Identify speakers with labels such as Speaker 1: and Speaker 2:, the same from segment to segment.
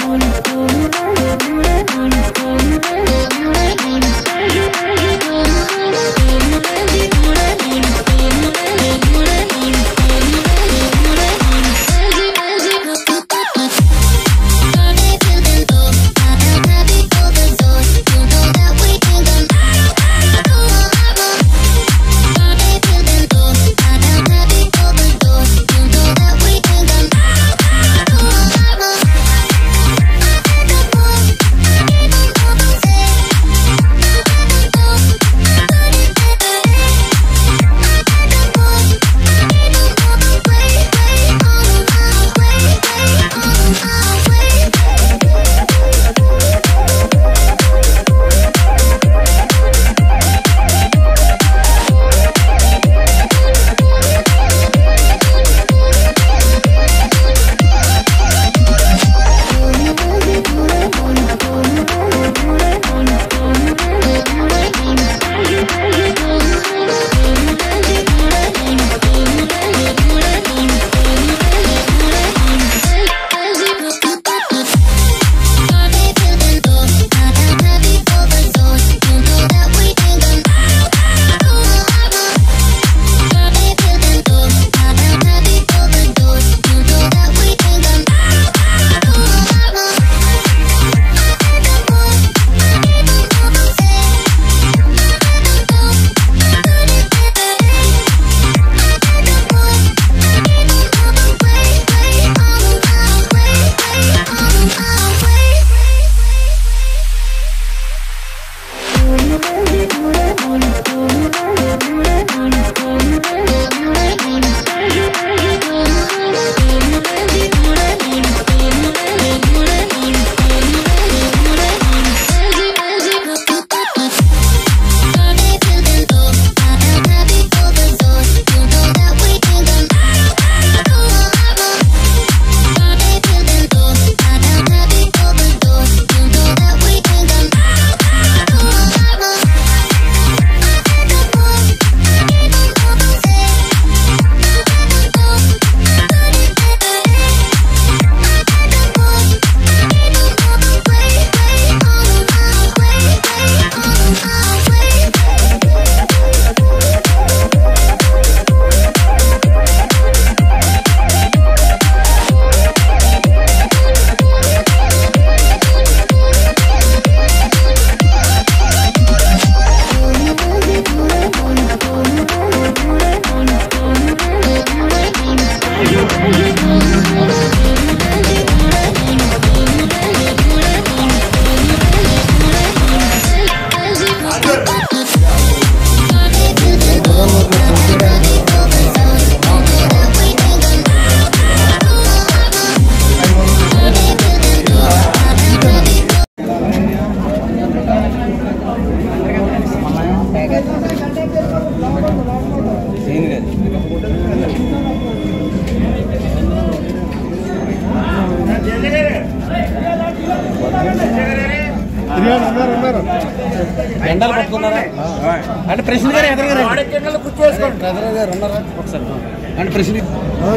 Speaker 1: జెండాలు పట్టుకున్నారా అంటే ప్రెసిడెంట్ గారు ఎదురుగారు బ్రదర్ గారు ఉన్నారా ఒకసారి అంటే ప్రెసిడెంట్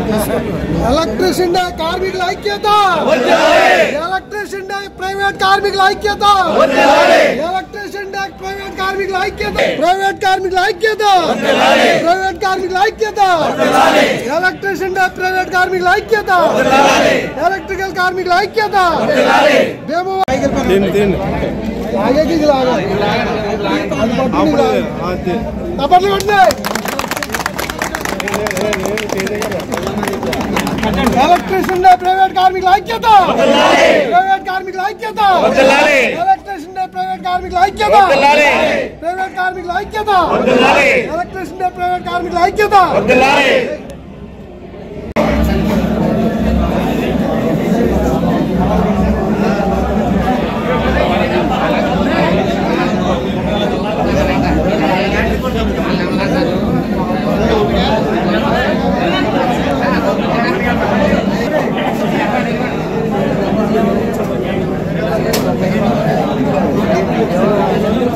Speaker 2: ఎలక్ట్రిషియన్ డే కార్మికుల ఐక్యత ఎలక్ట్రిషియన్ డే ప్రైవేట్ కార్మికుల ఐక్యత ఎలక్ట్రిషియన్ డే ప్రైవేట్ కార్మికుల ఐక్యత ప్రైవేట్ కార్మికుల ఐక్యత ప్రైవేట్ కార్మికుల ఐక్యత ఎలక్ట్రిషియన్ డే ప్రైవేట్ కార్మికుల ఐక్యత ఎలక్ట్రికల్ కార్మికుల ఐక్యత మేము లాగే ఇది లాగా అది పట్టుకుని లాగా. చప్పట్లు కొట్టినాయి ఎలక్ట్రిషియన్ డే ప్రైవేట్ కార్మికుల ఐక్యత ప్రైవేట్ కార్మికుల ఐక్యత ఎలక్ట్రిషియన్ డే ప్రైవేట్ కార్మికుల ఐక్యత ప్రైవేట్ కార్మికుల ఐక్యత ఎలక్ట్రిషియన్ డే ప్రైవేట్ కార్మికుల ఐక్యత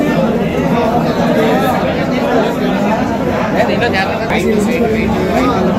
Speaker 1: దీంట్లో జాగ్రత్త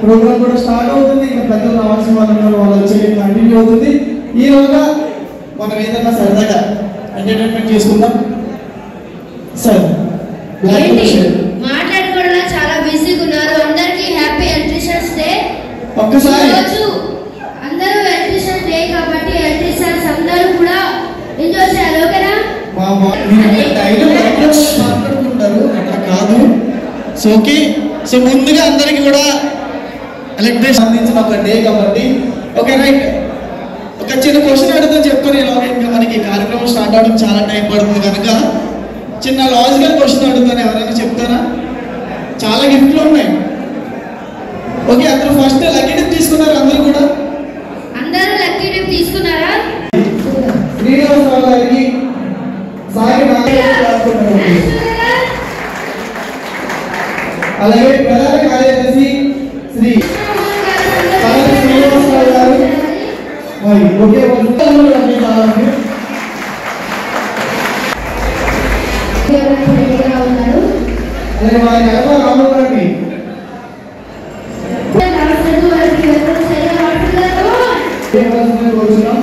Speaker 2: ప్రోగ్రామ్ కూడా స్టార్ట్ అవుతుంది ఇంకా పెద్దలు రావాల్సిన వాళ్ళు ఉన్నారు, వాళ్ళు వచ్చి కంటిన్యూ అవుతుంది ఈ రోజు మనం ఏదైనా సరదాగా ఎంటర్టైన్మెంట్ చేసుకుందాం సార్
Speaker 3: ఏంటి మాట్లాడుకోవడంలో చాలా బిజీగా ఉన్నారు అందరికీ హ్యాపీ ఎలక్ట్రిషియన్స్ డే
Speaker 2: ఒక్కసారి
Speaker 3: రోజు అందరూ ఎలక్ట్రిషియన్స్ డే కాబట్టి ఎలక్ట్రిషియన్స్ అందరూ కూడా ఎంజాయ్ చేయాలి ఓకేనా
Speaker 2: మా మా- మీరు డైలీ మాట్లాడుకుంటారు అట్లా కాదు సో ఓకే సో ముందుగా అందరికి కూడా ఎలక్ట్రిక్ సంబంధించిన ఒక డే కాబట్టి ఓకే రైట్ ఒక చిన్న క్వశ్చన్ అడుగుతా చెప్పుకొని ఇలా ఇంకా మనకి కార్యక్రమం స్టార్ట్ అవడం చాలా టైం పడుతుంది కనుక చిన్న లాజికల్ క్వశ్చన్ అడుగుతాను ఎవరైనా చెప్తారా చాలా గిఫ్ట్లు ఉన్నాయి ఓకే అందరూ ఫస్ట్ లక్కీ టిప్ తీసుకున్నారు అందరూ కూడా
Speaker 3: అందరూ లక్కీ డిప్ తీసుకున్నారా
Speaker 2: శ్రీనివాసరావు గారికి సాయి నాగేశ్వరరావు అలాగే ప్రధాన కార్యదర్శి శ్రీ సాయి శ్రీనివాసరావు గారు మరి ఒకే ఒక ఉత్తరం కూడా మీకు కావాలి.
Speaker 3: రెడీగా ఉన్నారు
Speaker 2: అలాగే వారి కడప రాము గారిని
Speaker 3: నమస్తే వారికి వెల్కమ్ సరిగా మాట్లాడుతున్నారు
Speaker 2: చేయవలసిందిగా కోరుతున్నాం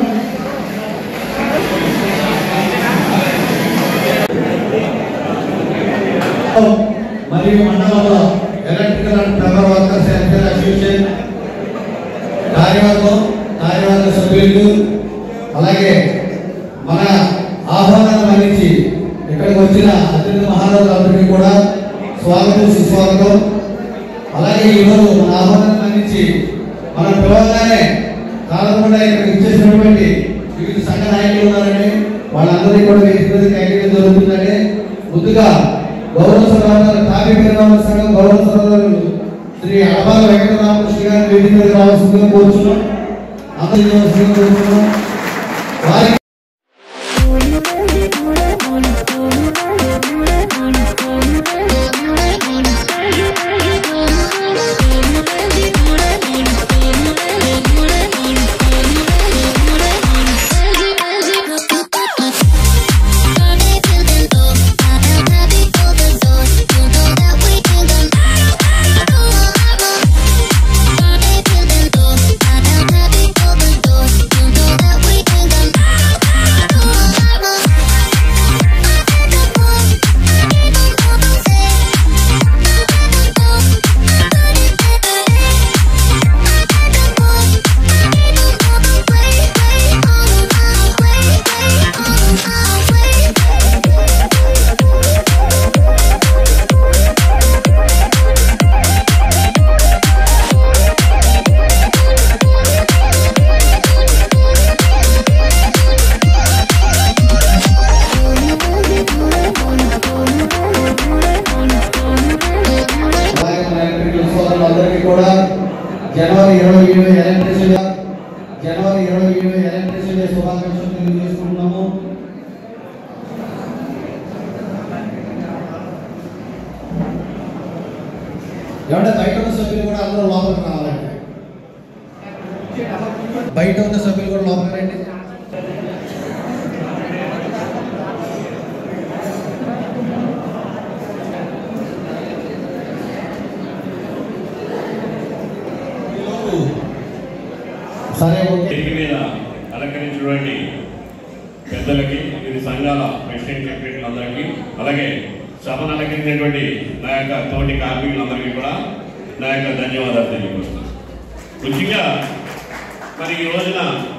Speaker 4: మరియు మండలంలో electrical and plumber workers welfare association కార్యవర్గం కార్యవర్గ సభ్యులకు అలాగే మన ఆహ్వానాన్ని మన్నించి ఇక్కడికి వచ్చిన అతిథి మహారాజులందరికీ కూడా స్వాగతం సుస్వాగతం అలాగే ఈరోజు మన ఆహ్వానాన్ని మన్నించి మన పిలవగానే కాలకుండా ఇక్కడికి ఇచ్చేసినటువంటి వివిధ సంఘ నాయకులు ఉన్నారండి వాళ్ళందరికీ కూడా వేదిక కేటాయించడం జరుగుతుందండి ముందుగా గౌరవ సభ్యులు కాపీ పరిణామ సంఘం గౌరవ సభ్యులు శ్రీ అడబాల వెంకటరామకృష్ణ గారి వేదిక మీద రావాల్సిందిగా కోరుతున్నాం అందరికీ రావాల్సిందిగా కోరుతున్నాం వారి అలాగే మన ఎలక్ట్రికల్ సోదరులందరికీ కూడా జనవరి ఇరవై ఏడు ఎలక్ట్రిసిటీ జనవరి ఇరవై ఏడు ఎలక్ట్రిసిటీ శుభాకాంక్షలు తెలియజేసుకుంటున్నాము ఏమంటే బయట ఉన్న సభ్యులు కూడా అందరూ లోపలికి రావాలండి బయట ఉన్న సభ్యులు కూడా లోపలికి రండి సరే ఓకే
Speaker 5: వేదిక మీద అలంకరించినటువంటి పెద్దలకి వివిధ సంఘాల ప్రెసిడెంట్ సెక్రటరీలందరికీ అలాగే సభను అలంకరించినటువంటి నా యొక్క తోటి కార్మికులందరికీ కూడా నా యొక్క ధన్యవాదాలు తెలియజేస్తున్నాను ముఖ్యంగా మరి ఈ రోజున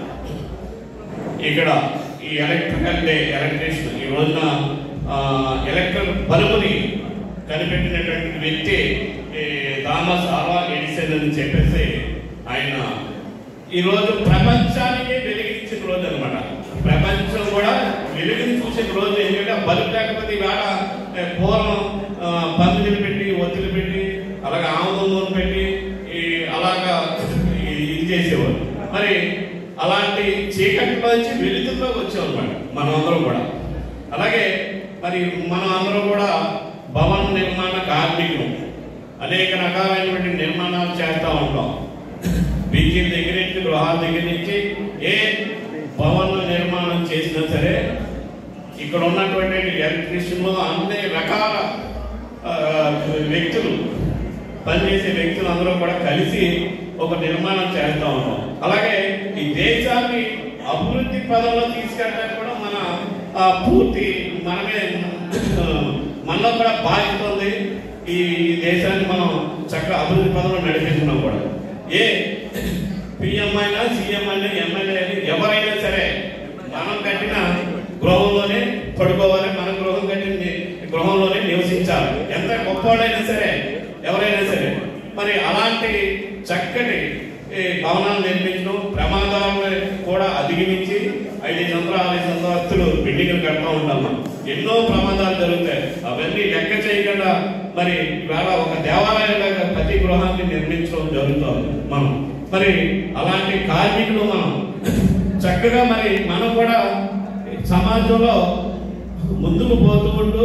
Speaker 5: ఇక్కడ ఈ ఎలక్ట్రికల్ డే ఎలక్ట్రిషన్ ఈ రోజున ఆ, ఎలక్ట్రికల్ బల్బుని కనిపెట్టినటువంటి వ్యక్తి ఈ థామస్ ఆల్వా ఎడిసన్ అని చెప్పేసి ఆయన ఈరోజు ప్రపంచానికి వెలిగించిన రోజు అనమాట ప్రపంచం కూడా వెలుగుని చూసిన రోజు ఎందుకంటే బల్బు లేకపోతే ఇవాళ ఏ, పూర్వం ఆ, పందులు పెట్టి ఒత్తిడి పెట్టి అలాగే ఆముదం నూనె పెట్టి ఈ అలాగా ఈ- ఇది చేసేవారు మరి అలాంటి చీకట్లో నుంచి వెలుగులోకి వచ్చాం అనమాట మనం అందరం కూడా అలాగే మరి మనం అందరం కూడా భవన నిర్మాణ కార్మికులు అనేక రకాలైనటువంటి నిర్మాణాలు చేస్తూ ఉంటాం బీచీల దగ్గర నుంచి గృహాల దగ్గర నుంచి ఏ భవన నిర్మాణం చేసినా సరే ఇక్కడ ఉన్నటువంటి ఎలక్ట్రీషియన్లు అన్ని రకాల ఆ, వ్యక్తులు పనిచేసే వ్యక్తులు అందరూ కూడా కలిసి ఒక నిర్మాణం చేస్తూ ఉన్నాం అలాగే ఈ దేశాన్ని అభివృద్ధి పదంలో తీసుకెళ్ళడానికి కూడా మన ఆ, పూర్తి మనమే ఆ, మనలో కూడా బాధ్యత ఉంది ఈ దేశాన్ని మనం చక్కగా అభివృద్ధి పదంలో నడిపిస్తున్నాం కూడా ఏ పిఎం అయినా సీఎం అయినా ఎమ్మెల్యే అయినా ఎవరైనా సరే మనం కట్టిన గృహంలోనే పడుకోవాలి మన గృహం కట్టిన ని- గృహంలోనే నివసించాలి ఎంత గొప్పవాడైనా సరే ఎవరైనా సరే మరి అలాంటి చక్కటి ఈ భవనాలు నిర్మించడం ప్రమాదాలను కూడా అధిగమించి ఐదు వందల ఐదు వందల బిల్డింగ్లు కడతా ఉంటాం మనం ఎన్నో ప్రమాదాలు జరుగుతాయి అవన్నీ లెక్క చేయకుండా మరి ఇవాళ ఒక దేవాలయంలాగా ప్రతి గృహాన్ని నిర్మించడం జరుగుతుంది మనం మరి అలాంటి కార్మికులు మనం చక్కగా మరి మనం కూడా సమాజంలో ముందుకు పోతూ ఉంటూ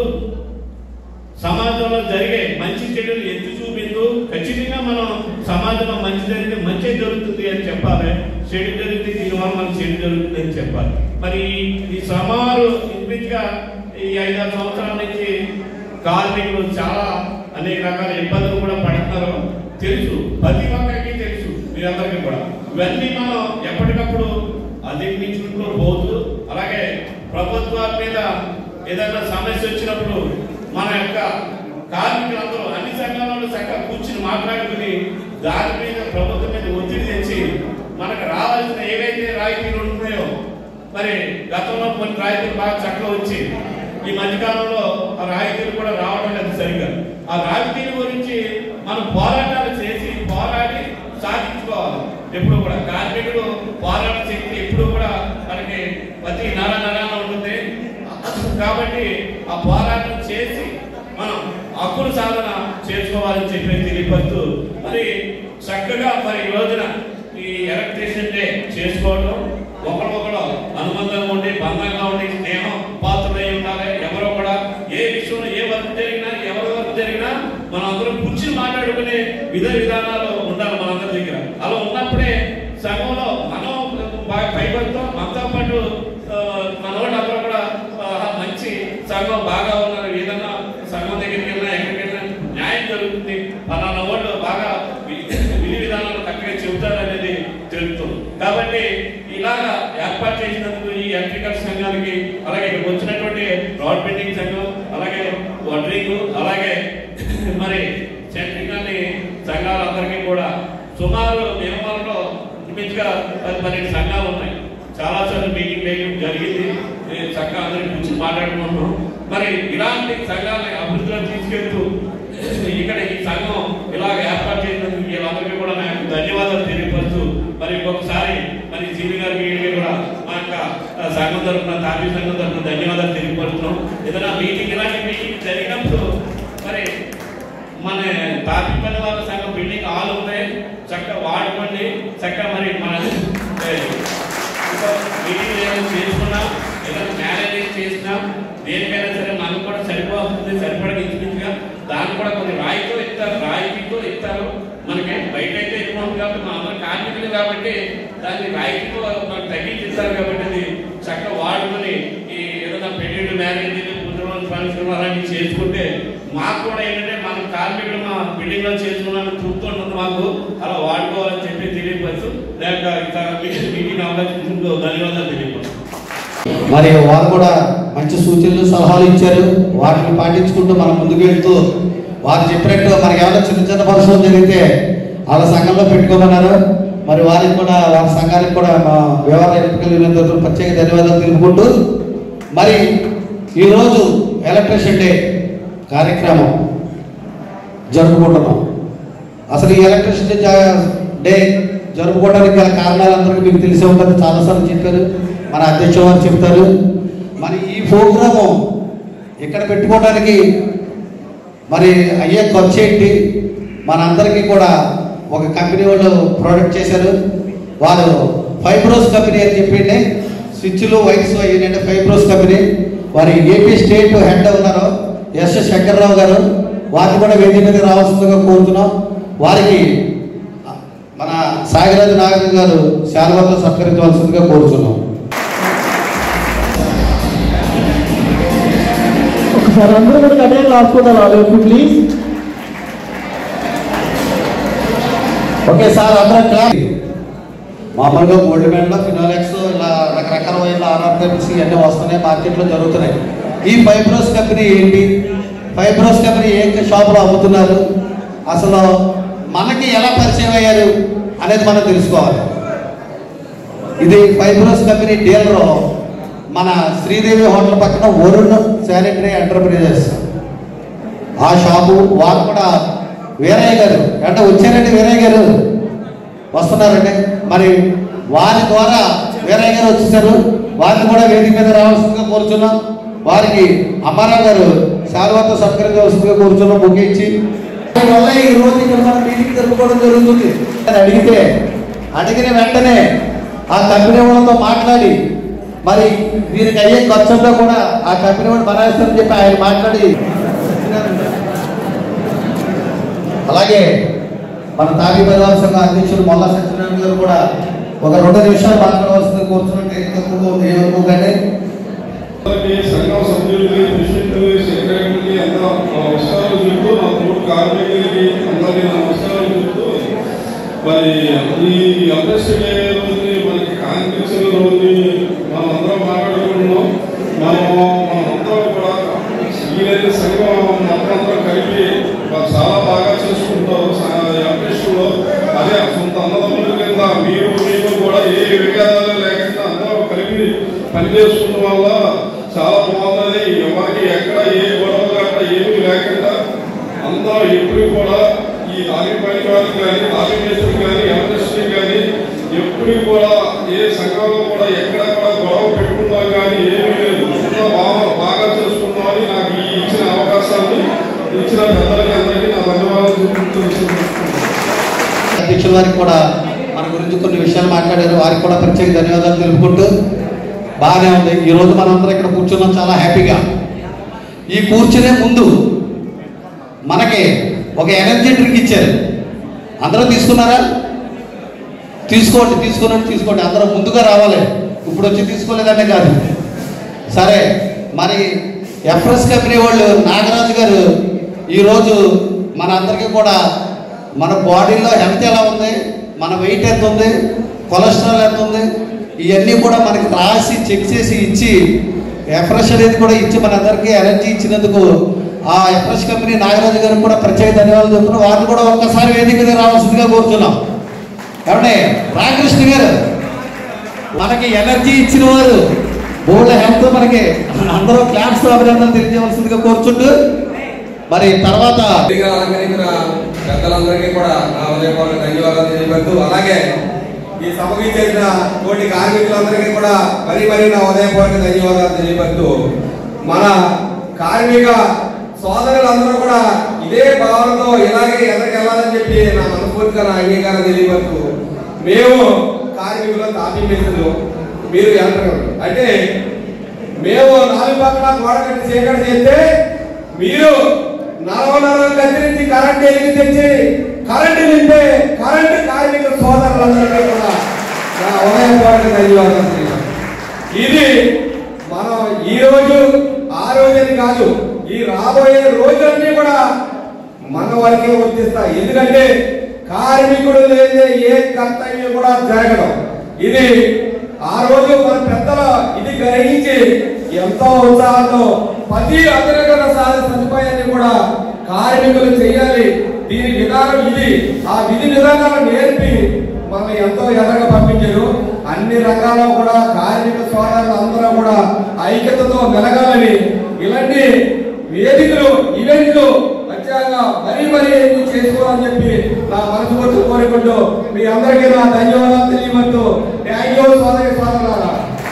Speaker 5: సమాజంలో జరిగే మంచి చెడులు ఎత్తి చూపించు ఖచ్చితంగా మనం సమాజంలో మంచి జరిగితే మంచి జరుగుతుంది అని చెప్పాలి చెడు జరిగితే దీనివల్ల మనకు చెడు జరుగుతుంది అని చెప్పాలి మరి ఈ సుమారు ఇంచుమించుగా ఈ ఐదారు సంవత్సరాల నుంచి కార్మికులు చాలా అనేక రకాల ఇబ్బందులు కూడా పడుతున్నారు తెలుసు ప్రతి ఒక్కరికి తెలుసు మీరందరికీ కూడా ఇవన్నీ మనం ఎప్పటికప్పుడు అధిగమించుకుంటూ పోతూ అలాగే ప్రభుత్వాల మీద ఏదైనా సమస్య వచ్చినప్పుడు మన యొక్క కార్మికులందరూ అన్ని సంఘాలలో చక్కగా కూర్చుని మాట్లాడుకుని దాని మీద ప్రభుత్వం మీద ఒత్తిడి తెచ్చి మనకు రావాల్సిన ఏవైతే రాయితీలు ఉన్నాయో మరి గతంలో కొన్ని రాయితీలు బాగా చక్కగా వచ్చి ఈ మధ్యకాలంలో ఆ రాయితీలు కూడా రావడం లేదు సరిగ్గా ఆ రాయితీల గురించి మనం పోరాటాలు చేసి పోరాడి సాధించుకోవాలి ఎప్పుడు కూడా కార్మికుడు పోరాట శక్తి ఎప్పుడు కూడా మనకి ప్రతి నర నరాన ఉంటుంది కాబట్టి ఆ పోరాటం చేసి మనం హక్కుల సాధన చేసుకోవాలని చెప్పి తెలియపరుస్తూ మరి చక్కగా మరి ఈ రోజున ఈ ఎలక్ట్రీషియన్ డే చేసుకోవడం ఒకరికొకరు అనుబంధంగా ఉండి బంధంగా ఉండి స్నేహం పాత్రలై ఉండాలి ఎవరో కూడా ఏ విషయంలో ఏ వర్క్ జరిగినా ఎవరి వర్క్ జరిగినా మనం అందరం కూర్చుని మాట్లాడుకునే విధ విధానాలు ఉండాలి మనందరి దగ్గర అలా ఉన్నప్పుడే సంఘంలో మనం బాగా పైపడతాం మనతో పాటు ఆ, మన వాళ్ళు అందరూ కూడా ఆ, మంచి సంఘం బాగా ఉన్నారు ఏదన్నా సంఘం దగ్గరికి వెళ్ళినా ఎక్కడికి వెళ్ళినా న్యాయం జరుగుతుంది పలానా వాళ్ళు బాగా వి- విధి విధానాలు చక్కగా చెబుతారు అనేది తెలుపుతుంది కాబట్టి ఇలాగా ఏర్పాటు చేసినందుకు ఈ ఎలక్ట్రికల్ సంఘానికి అలాగే ఇక్కడికి వచ్చినటువంటి రోడ్ బిల్డింగ్ సంఘం అలాగే వడ్రింగ్ అలాగే మరి సెంట్రింగ్ అనే సంఘాలందరికీ కూడా సుమారు నిర్మాణంలో ఇంచుమించుగా పది పన్నెండు సంఘాలు ఉన్నాయి చాలా సార్లు మీటింగ్ వేయడం జరిగింది నేను చక్కగా అందరికీ కూర్చొని మాట్లాడుకుంటున్నాం మరి ఇలాంటి సంఘాలని అభివృద్ధిలో తీసుకెళ్తూ ఇక్కడ ఈ సంఘం ఇలా ఏర్పాటు చేసినందుకు వీళ్ళందరికీ కూడా నా యొక్క ధన్యవాదాలు తెలియపరుస్తూ మరి ఇంకొకసారి మరి సిబి గారికి వీళ్ళకి కూడా మా యొక్క ఆ, సంఘం తరఫున తాపీ సంఘం తరఫున ధన్యవాదాలు తెలియపరుస్తున్నాం ఏదైనా మీటింగ్ ఇలాంటి మీటింగ్ జరిగినప్పుడు మరి మన తాపిపల్లి వాళ్ళ సంఘం బిల్డింగ్ హాల్ ఉంది చక్కగా వాడుకోండి చక్కగా మరి మన ఏ, ఇంకా మీటింగ్ ఏదైనా చేసుకున్నా ఏదైనా మ్యారేజ్ చేసినా దేనికైనా సరే మనకు కూడా సరిపోతుంది సరిపడక ఇంచుమించుగా దాన్ని కూడా కొన్ని రాయితో ఇస్తారు రాయితీతో ఇస్తారు మనకి బయట అయితే ఎక్కువ ఉంది కాబట్టి మన అందరం కార్మికులు కాబట్టి దాన్ని రాయితీతో మనకు తగ్గించి ఇస్తారు కాబట్టి అది చక్కగా వాడుకొని ఈ ఏదైనా పెళ్లిళ్ళు మ్యారేజ్ పుట్టినరోజు ఫంక్షన్ అలాంటివి చేసుకుంటే మాకు కూడా ఏంటంటే మన కార్మికులు మా బిల్డింగ్ లో చేసుకున్నాను తృప్తి ఉంటుంది మాకు అలా వాడుకోవాలని చెప్పి తెలియపరచు లేక మీటింగ్ అవకాశం ధన్యవాదాలు తెలియపరచు
Speaker 4: మరి వారు కూడా మంచి సూచనలు సలహాలు ఇచ్చారు వాటిని పాటించుకుంటూ మనం ముందుకు వెళ్తూ వారు చెప్పినట్టు మనకి ఏమైనా చిన్న చిన్న పరిశ్రమలు జరిగితే వాళ్ళ సంఘంలో పెట్టుకోమన్నారు మరి వారికి కూడా వారి సంఘానికి కూడా మా వ్యవహార ఎన్నికల యూనియన్ తరఫున ప్రత్యేక ధన్యవాదాలు తెలుపుకుంటూ మరి ఈరోజు ఎలక్ట్రిషియన్ డే కార్యక్రమం జరుపుకుంటున్నాం అసలు ఈ ఎలక్ట్రిసిటీ డే జరుపుకోవడానికి గల కారణాలందరికీ మీకు తెలిసే ఉంటుంది చాలాసార్లు చెప్పారు మన అధ్యక్షుల వారు చెప్తారు మరి ఈ ప్రోగ్రాము ఇక్కడ పెట్టుకోవడానికి మరి అయ్యే ఖర్చు ఏంటి మనందరికీ కూడా ఒక కంపెనీ వాళ్ళు ప్రోడక్ట్ చేశారు వారు ఫైబ్రోస్ కంపెనీ అని చెప్పిండే స్విచ్లు వైట్స్ ఏంటంటే ఫైబ్రోస్ కంపెనీ వారి ఏపీ స్టేట్ హెడ్ ఉన్నారు ఎస్ శంకర్రావు గారు వారిని కూడా వేదిక మీద రావాల్సిందిగా కోరుతున్నాం వారికి మన సాగరాజు నాగర్ గారు శాల్వాతో సత్కరించవలసిందిగా కోరుతున్నాం
Speaker 2: ఒకసారి అందరూ కూడా గట్టిగా రాసుకుంటారు వాళ్ళు ప్లీజ్
Speaker 4: ఓకే సార్ అందరూ క్లాస్ మామూలుగా గోల్డ్ మెడల్ ఫినాలెక్స్ ఇలా రకరకాల వైర్లు ఆర్ఆర్ఎంసీ అన్నీ వస్తున్నాయి మార్కెట్లో జరుగుతున్నాయి ఈ ఫైబ్రోస్ కంపెనీ ఏంటి ఫైబ్రోస్ కంపెనీ ఏ షాపులో అమ్ముతున్నారు అసలు మనకి ఎలా పరిచయం అయ్యారు అనేది మనం తెలుసుకోవాలి ఇది ఫైబ్రోస్ కంపెనీ డీలర్ మన శ్రీదేవి హోటల్ పక్కన వరుణ్ శానిటరీ ఎంటర్ప్రైజెస్ ఆ షాపు వారు కూడా వీరయ్య గారు అంటే వచ్చారండి వీరయ్య గారు వస్తున్నారండి మరి వారి ద్వారా వీరయ్య గారు వచ్చేసారు వారిని కూడా వేదిక మీద రావాల్సిందిగా కోరుచున్నాం వారికి అమ్మారావు గారు శాలువాతో సత్కరించవలసిందిగా కోరుచున్నాం ముగించి వల్ల ఈ రోజు ఇక్కడ మనం మీటింగ్ జరుపుకోవడం జరుగుతుంది అని అడిగితే అడిగిన వెంటనే ఆ కంపెనీ వాళ్ళతో మాట్లాడి మరి వీరికి అయ్యే ఖర్చుంతా కూడా ఆ కంపెనీ వాడు భరాయిస్తారని చెప్పి ఆయన మాట్లాడి అలాగే మన తాగి బజార్ సంఘ అధ్యక్షుడు మొల్ల సత్యనారాయణ గారు కూడా ఒక రెండు నిమిషాలు మాట్లాడవలసింది కూర్చున్నట్టు ఏం తక్కువ ఏమనుకోకండి
Speaker 6: అందరికీ సంఘం సభ్యులకి ప్రెసిడెంట్ సెక్రటరీకి అంత నమస్కారాలు చెప్తూ నా తోడు కార్మికులకి అందరికీ నమస్కారాలు చెప్తూ మరి ఈ అప్రెస్ డే రోజుని మనకి కాంగ్రెస్ రోజుని మనం అందరం మాట్లాడుకుంటున్నాం మనం మనందరం కూడా వీలైన సంఘం మొత్తం అందరం కలిపి వాళ్ళు చాలా బాగా చేసుకుంటారు అప్రెస్లో అదే సొంత అన్నదమ్ముల కింద మీరు మేము కూడా ఏ విభేదాలు లేకుండా అందరం కలిపి పనిచేసుకున్న వల్ల చాలా బాగున్నది ఎవరికి ఎక్కడ ఏ గొడవ గట్ట ఏమీ లేకుండా అందరూ ఎప్పుడు కూడా ఈ ఆగిపోయిన వాళ్ళు కానీ ఆగిపోయిన కానీ ఎంఎస్టీ కానీ ఎప్పుడు కూడా ఏ సంఘంలో కూడా ఎక్కడ కూడా గొడవ పెట్టుకున్నా కానీ ఏమీ లేదు అంతా బాగా బాగా చేసుకున్నామని నాకు ఈ ఇచ్చిన అవకాశాన్ని ఇచ్చిన పెద్దలకి అందరికీ నా ధన్యవాదాలు చెప్తున్నాను
Speaker 4: అధ్యక్షుల వారికి కూడా మన గురించి కొన్ని విషయాలు మాట్లాడారు వారికి కూడా ప్రత్యేక ధన్యవాదాలు తెలుపుకుంటూ బాగానే ఉంది ఈ రోజు మనందరం ఇక్కడ కూర్చున్నాం చాలా హ్యాపీగా ఈ కూర్చునే ముందు మనకి ఒక ఎనర్జీ డ్రింక్ ఇచ్చారు అందరూ తీసుకున్నారా తీసుకోండి తీసుకున్నాడు తీసుకోండి అందరూ ముందుగా రావాలి ఇప్పుడు వచ్చి తీసుకోలేదనే కాదు సరే మరి ఎఫ్ఎస్ కంపెనీ వాళ్ళు నాగరాజు గారు ఈరోజు మన అందరికీ కూడా మన బాడీలో హెల్త్ ఎలా ఉంది మన వెయిట్ ఎంత ఉంది కొలెస్ట్రాల్ ఎంత ఉంది ఇవన్నీ కూడా మనకి రాసి చెక్ చేసి ఇచ్చి ఎఫ్రెష్ అనేది కూడా ఇచ్చి మనందరికీ ఎనర్జీ ఇచ్చినందుకు ఆ ఎఫ్రెష్ కంపెనీ నాగరాజు గారికి కూడా ప్రత్యేక ధన్యవాదాలు చెప్తున్నాం వారిని కూడా ఒక్కసారి వేదిక మీద రావాల్సిందిగా కోరుతున్నాం ఏమంటే రామకృష్ణ గారు మనకి ఎనర్జీ ఇచ్చిన వారు బోర్డు హెల్త్ మనకి అందరూ క్లాప్స్ అభినందనలు తెలియజేయవలసిందిగా కోరుచుంటూ మరి తర్వాత
Speaker 7: వేదికగా అలంకరించిన పెద్దలందరికీ కూడా నా హృదయపూర్వక ధన్యవాదాలు తెలియపడుతూ అలాగే ఈ సభకి చేసిన తోటి కార్మికులందరికీ కూడా మరీ మరీ నా హృదయపూర్వక ధన్యవాదాలు తెలియపడుతూ మన కార్మిక సోదరులందరూ కూడా ఇదే భావనతో ఇలాగే ఎదరికెళ్ళాలని చెప్పి నా మనస్ఫూర్తిగా నా అంగీకారం తెలియపడుతూ మేము కార్మికులు తాపీ మిత్రులు మీరు యంత్రం అంటే మేము నాలుగు పక్కన గోడ కట్టి చీకటి చేస్తే మీరు నలభై నలభై కత్తిరించి కరెంట్ ఎలిగి తెచ్చి కరెంట్ నింపే కరెంట్ కార్మిక సోదరులందరికీ కూడా నా ఉదయపూర్వక ధన్యవాదాలు తెలియజేస్తున్నాను. ఇది మనం ఈ రోజు ఆ రోజని కాదు ఈ రాబోయే రోజులన్నీ కూడా మన వరకే వర్తిస్తాయి ఎందుకంటే కార్మికుడు లేదే ఏ కర్తవ్యం కూడా జరగడం ఇది ఆ రోజు మన పెద్దల ఇది గ్రహించి ఎంతో ఉత్సాహంతో ప్రతి అగ్రగత సాధన సదుపాయాన్ని కూడా కార్మికులు చేయాలి దీని విధానం ఇది ఆ విధి విధానాలు నేర్పి మనం ఎంతో ఎదగా పంపించారు అన్ని రంగాల్లో కూడా కార్మిక సోదరులు అందరూ కూడా ఐక్యతతో మెలగాలని ఇలాంటి వేదికలు ఈవెంట్లు ప్రత్యేకంగా మరీ మరీ ఎక్కువ చేసుకోవాలని చెప్పి నా మనస్ఫూర్తి కోరుకుంటూ మీ అందరికీ నా ధన్యవాదాలు తెలియబడుతూ థ్యాంక్ యూ సోదరి సోదరులారా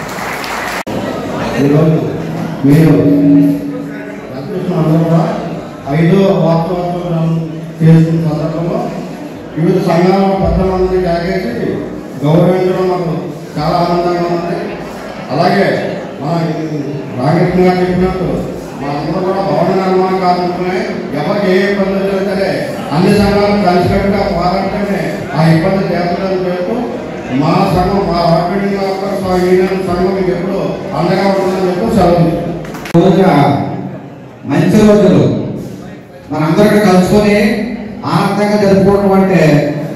Speaker 8: ఈరోజు మీరు రామకృష్ణ అందరూ కూడా ఐదో వార్తోత్సవం చేసుకున్న సందర్భంలో వివిధ సంఘాల పెద్దలందరినీ కాకేసి గౌరవించడం మాకు చాలా ఆనందంగా ఉంది అలాగే మా రామకృష్ణ గారు చెప్పినట్టు మా అందరూ కూడా భవన నిర్మాణ కార్మికులే ఎవరికి ఏ ఇబ్బంది వచ్చినా సరే అన్ని సంఘాలు కలిసికట్టుగా పోరాటమే ఆ ఇబ్బంది తీర్చడం చేస్తూ మా సంఘం మా ఆర్బిడింగ్ యూనియన్ సంఘం మీకు ఎప్పుడు అండగా ఉంటుందని చెప్పి సెలవు
Speaker 9: రోజుగా మంచి రోజులు మనందరం ఇక్కడ కలుసుకొని ఆనందంగా జరుపుకోవడం అంటే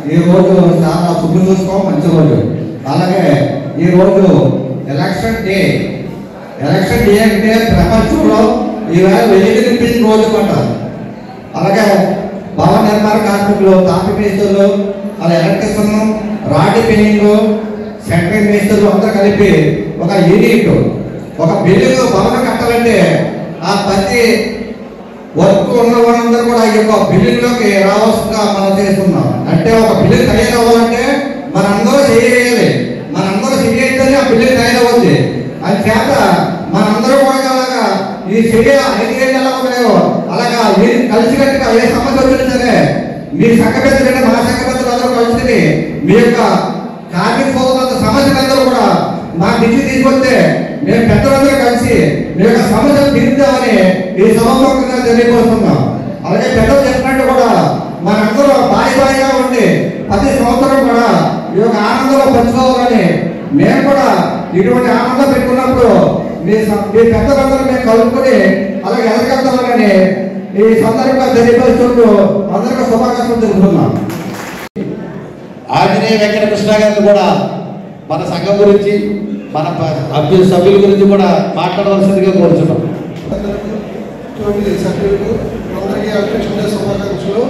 Speaker 9: ఈ రోజు చాలా శుభ్ర చూసుకో మంచి రోజు అలాగే ఈ రోజు ఎలక్షన్ డే ఎలక్షన్ డే అంటే ప్రపంచంలో ఈవేళ వెలుగు నింపించిన రోజు అంటారు అలాగే భవన నిర్మాణ కార్మికులు తాపి మేస్త్రులు అలా ఎలక్ట్రిషన్ రాడి పెయింగ్ సెంట్రింగ్ మేస్త్రులు అందరూ కలిపి ఒక యూనిట్ ఒక బిల్డింగ్ భవనం కట్టాలంటే ఆ ప్రతి వర్క్ ఉన్న వాళ్ళందరూ కూడా ఈ యొక్క బిల్డింగ్ లోకి రావాల్సిందిగా మనం చేస్తున్నాం అంటే ఒక బిల్డింగ్ తయారవ్వాలంటే మనందరూ చేయాలి మనందరూ చేయాలి ఆ బిల్డింగ్ తయారవుద్ది అది చేత మనందరూ కూడా అలాగా ఈ చర్య ఐదు ఎలా ఉన్నాయో అలాగా మీరు కలిసికట్టుగా ఏ సమస్య వచ్చినా సరే మీ సంఘ పెద్దలంటే మా సంఘ పెద్దలు అందరూ కలిసి మీ యొక్క కార్మిక సోదరుల సమస్యలందరూ కూడా మా దృష్టి తీసుకొస్తే మేము పెద్దలందరూ కలిసి మీ యొక్క సమస్యలు తీర్చామని ఈ సభాముఖంగా తెలియపరుస్తున్నాం అలాగే పెద్దలు చెప్పినట్టు కూడా మనందరూ బాయి బాయిగా ఉండి ప్రతి సంవత్సరం కూడా ఈ యొక్క ఆనందంలో పంచుకోవాలని మేము కూడా ఇటువంటి ఆనందం పెట్టుకున్నప్పుడు మీ స- మీ పెద్దలందరూ మేము కలుపుకొని అలాగే ఎదగలుగుతామని ఈ సందర్భంగా తెలియపరుచుకుంటూ అందరికీ శుభాకాంక్షలు తెలుపుతున్నాం
Speaker 4: ఆంజనేయ వెంకట కృష్ణ గారిని కూడా మన సంఘం గురించి మన ప- అభ్యు సభ్యుల గురించి కూడా మాట్లాడవలసిందిగా కోరుచున్నాం
Speaker 2: తొమ్మిది సభ్యులకు అందరికీ ఎలక్ట్రిషన్ డే శుభాకాంక్షలు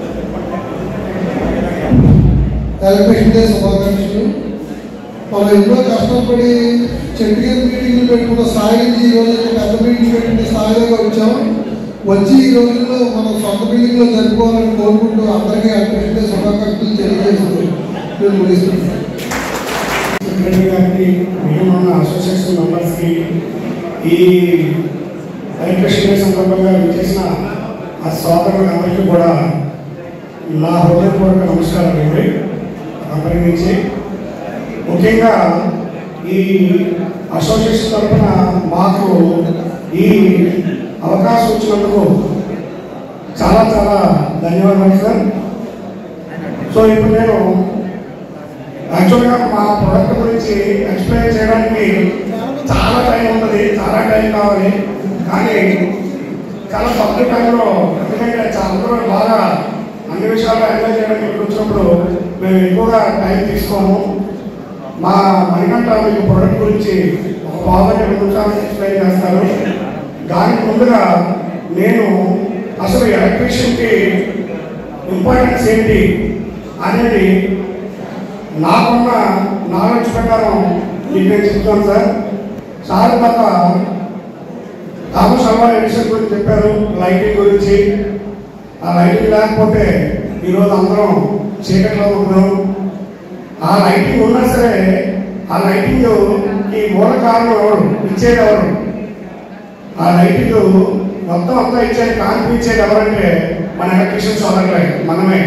Speaker 2: ఎలక్ట్రిషన్ డే శుభాకాంక్షలు మనం ఎన్నో కష్టపడి చెట్టు కింద మీటింగ్లు పెట్టుకున్న స్థాయి నుంచి ఈ రోజు పెద్ద మీటింగ్ పెట్టిన స్థాయిలోకి వచ్చాం వచ్చి ఈ రోజుల్లో మనం సొంత బిల్డింగ్లో జరుపుకోవాలని కోరుకుంటూ అందరికీ ఎలక్ట్రిషన్ డే శుభాకాంక్షలు తెలియజేస్తూ నేను ముగిస్తున్నాను
Speaker 10: సెక్రటరీ గారికి మిగిలిన ఉన్న అసోసియేషన్ మెంబర్స్కి ఈ ఎలక్ట్రిషన్ డే సందర్భంగా చేసిన ఆ సోదరులందరికీ కూడా నా హృదయపూర్వక నమస్కారాలు అండి అందరి నుంచి ముఖ్యంగా ఈ అసోసియేషన్ తరఫున మాకు ఈ అవకాశం వచ్చినందుకు చాలా చాలా ధన్యవాదాలు సార్ సో ఇప్పుడు నేను యాక్చువల్గా మా ప్రొడక్ట్ గురించి ఎక్స్ప్లెయిన్ చేయడానికి చాలా టైం ఉంటుంది చాలా టైం కావాలి కానీ చాలా తక్కువ టైంలో ఎందుకంటే చాలా అందరూ బాగా అన్ని విషయాలు ఎంజాయ్ చేయడానికి ఇక్కడికి వచ్చినప్పుడు మేము ఎక్కువగా టైం తీసుకోము మా మణికంఠ మీకు ప్రొడక్ట్ గురించి ఒక బాగా రెండు నిమిషాలు ఎక్స్ప్లెయిన్ చేస్తారు దానికి ముందుగా నేను అసలు ఎలక్ట్రీషియన్కి ఇంపార్టెన్స్ ఏంటి అనేది నాకున్న నాలెడ్జ్ ప్రకారం మీకు నేను చెప్తాను సార్ సార్ తప్ప థామస్ అల్వా ఎడిషన్ గురించి చెప్పారు లైటింగ్ గురించి ఆ లైటింగ్ లేకపోతే ఈరోజు అందరం చీకట్లో ఉన్నాం ఆ లైటింగ్ ఉన్నా సరే ఆ లైటింగ్ ఈ మూల కారణం ఎవరు ఇచ్చేది ఎవరు ఆ లైటింగ్ మొత్తం అంతా ఇచ్చేది కాంతి ఇచ్చేది ఎవరంటే మన ఎలక్ట్రీషియన్ సోదరులే మనమే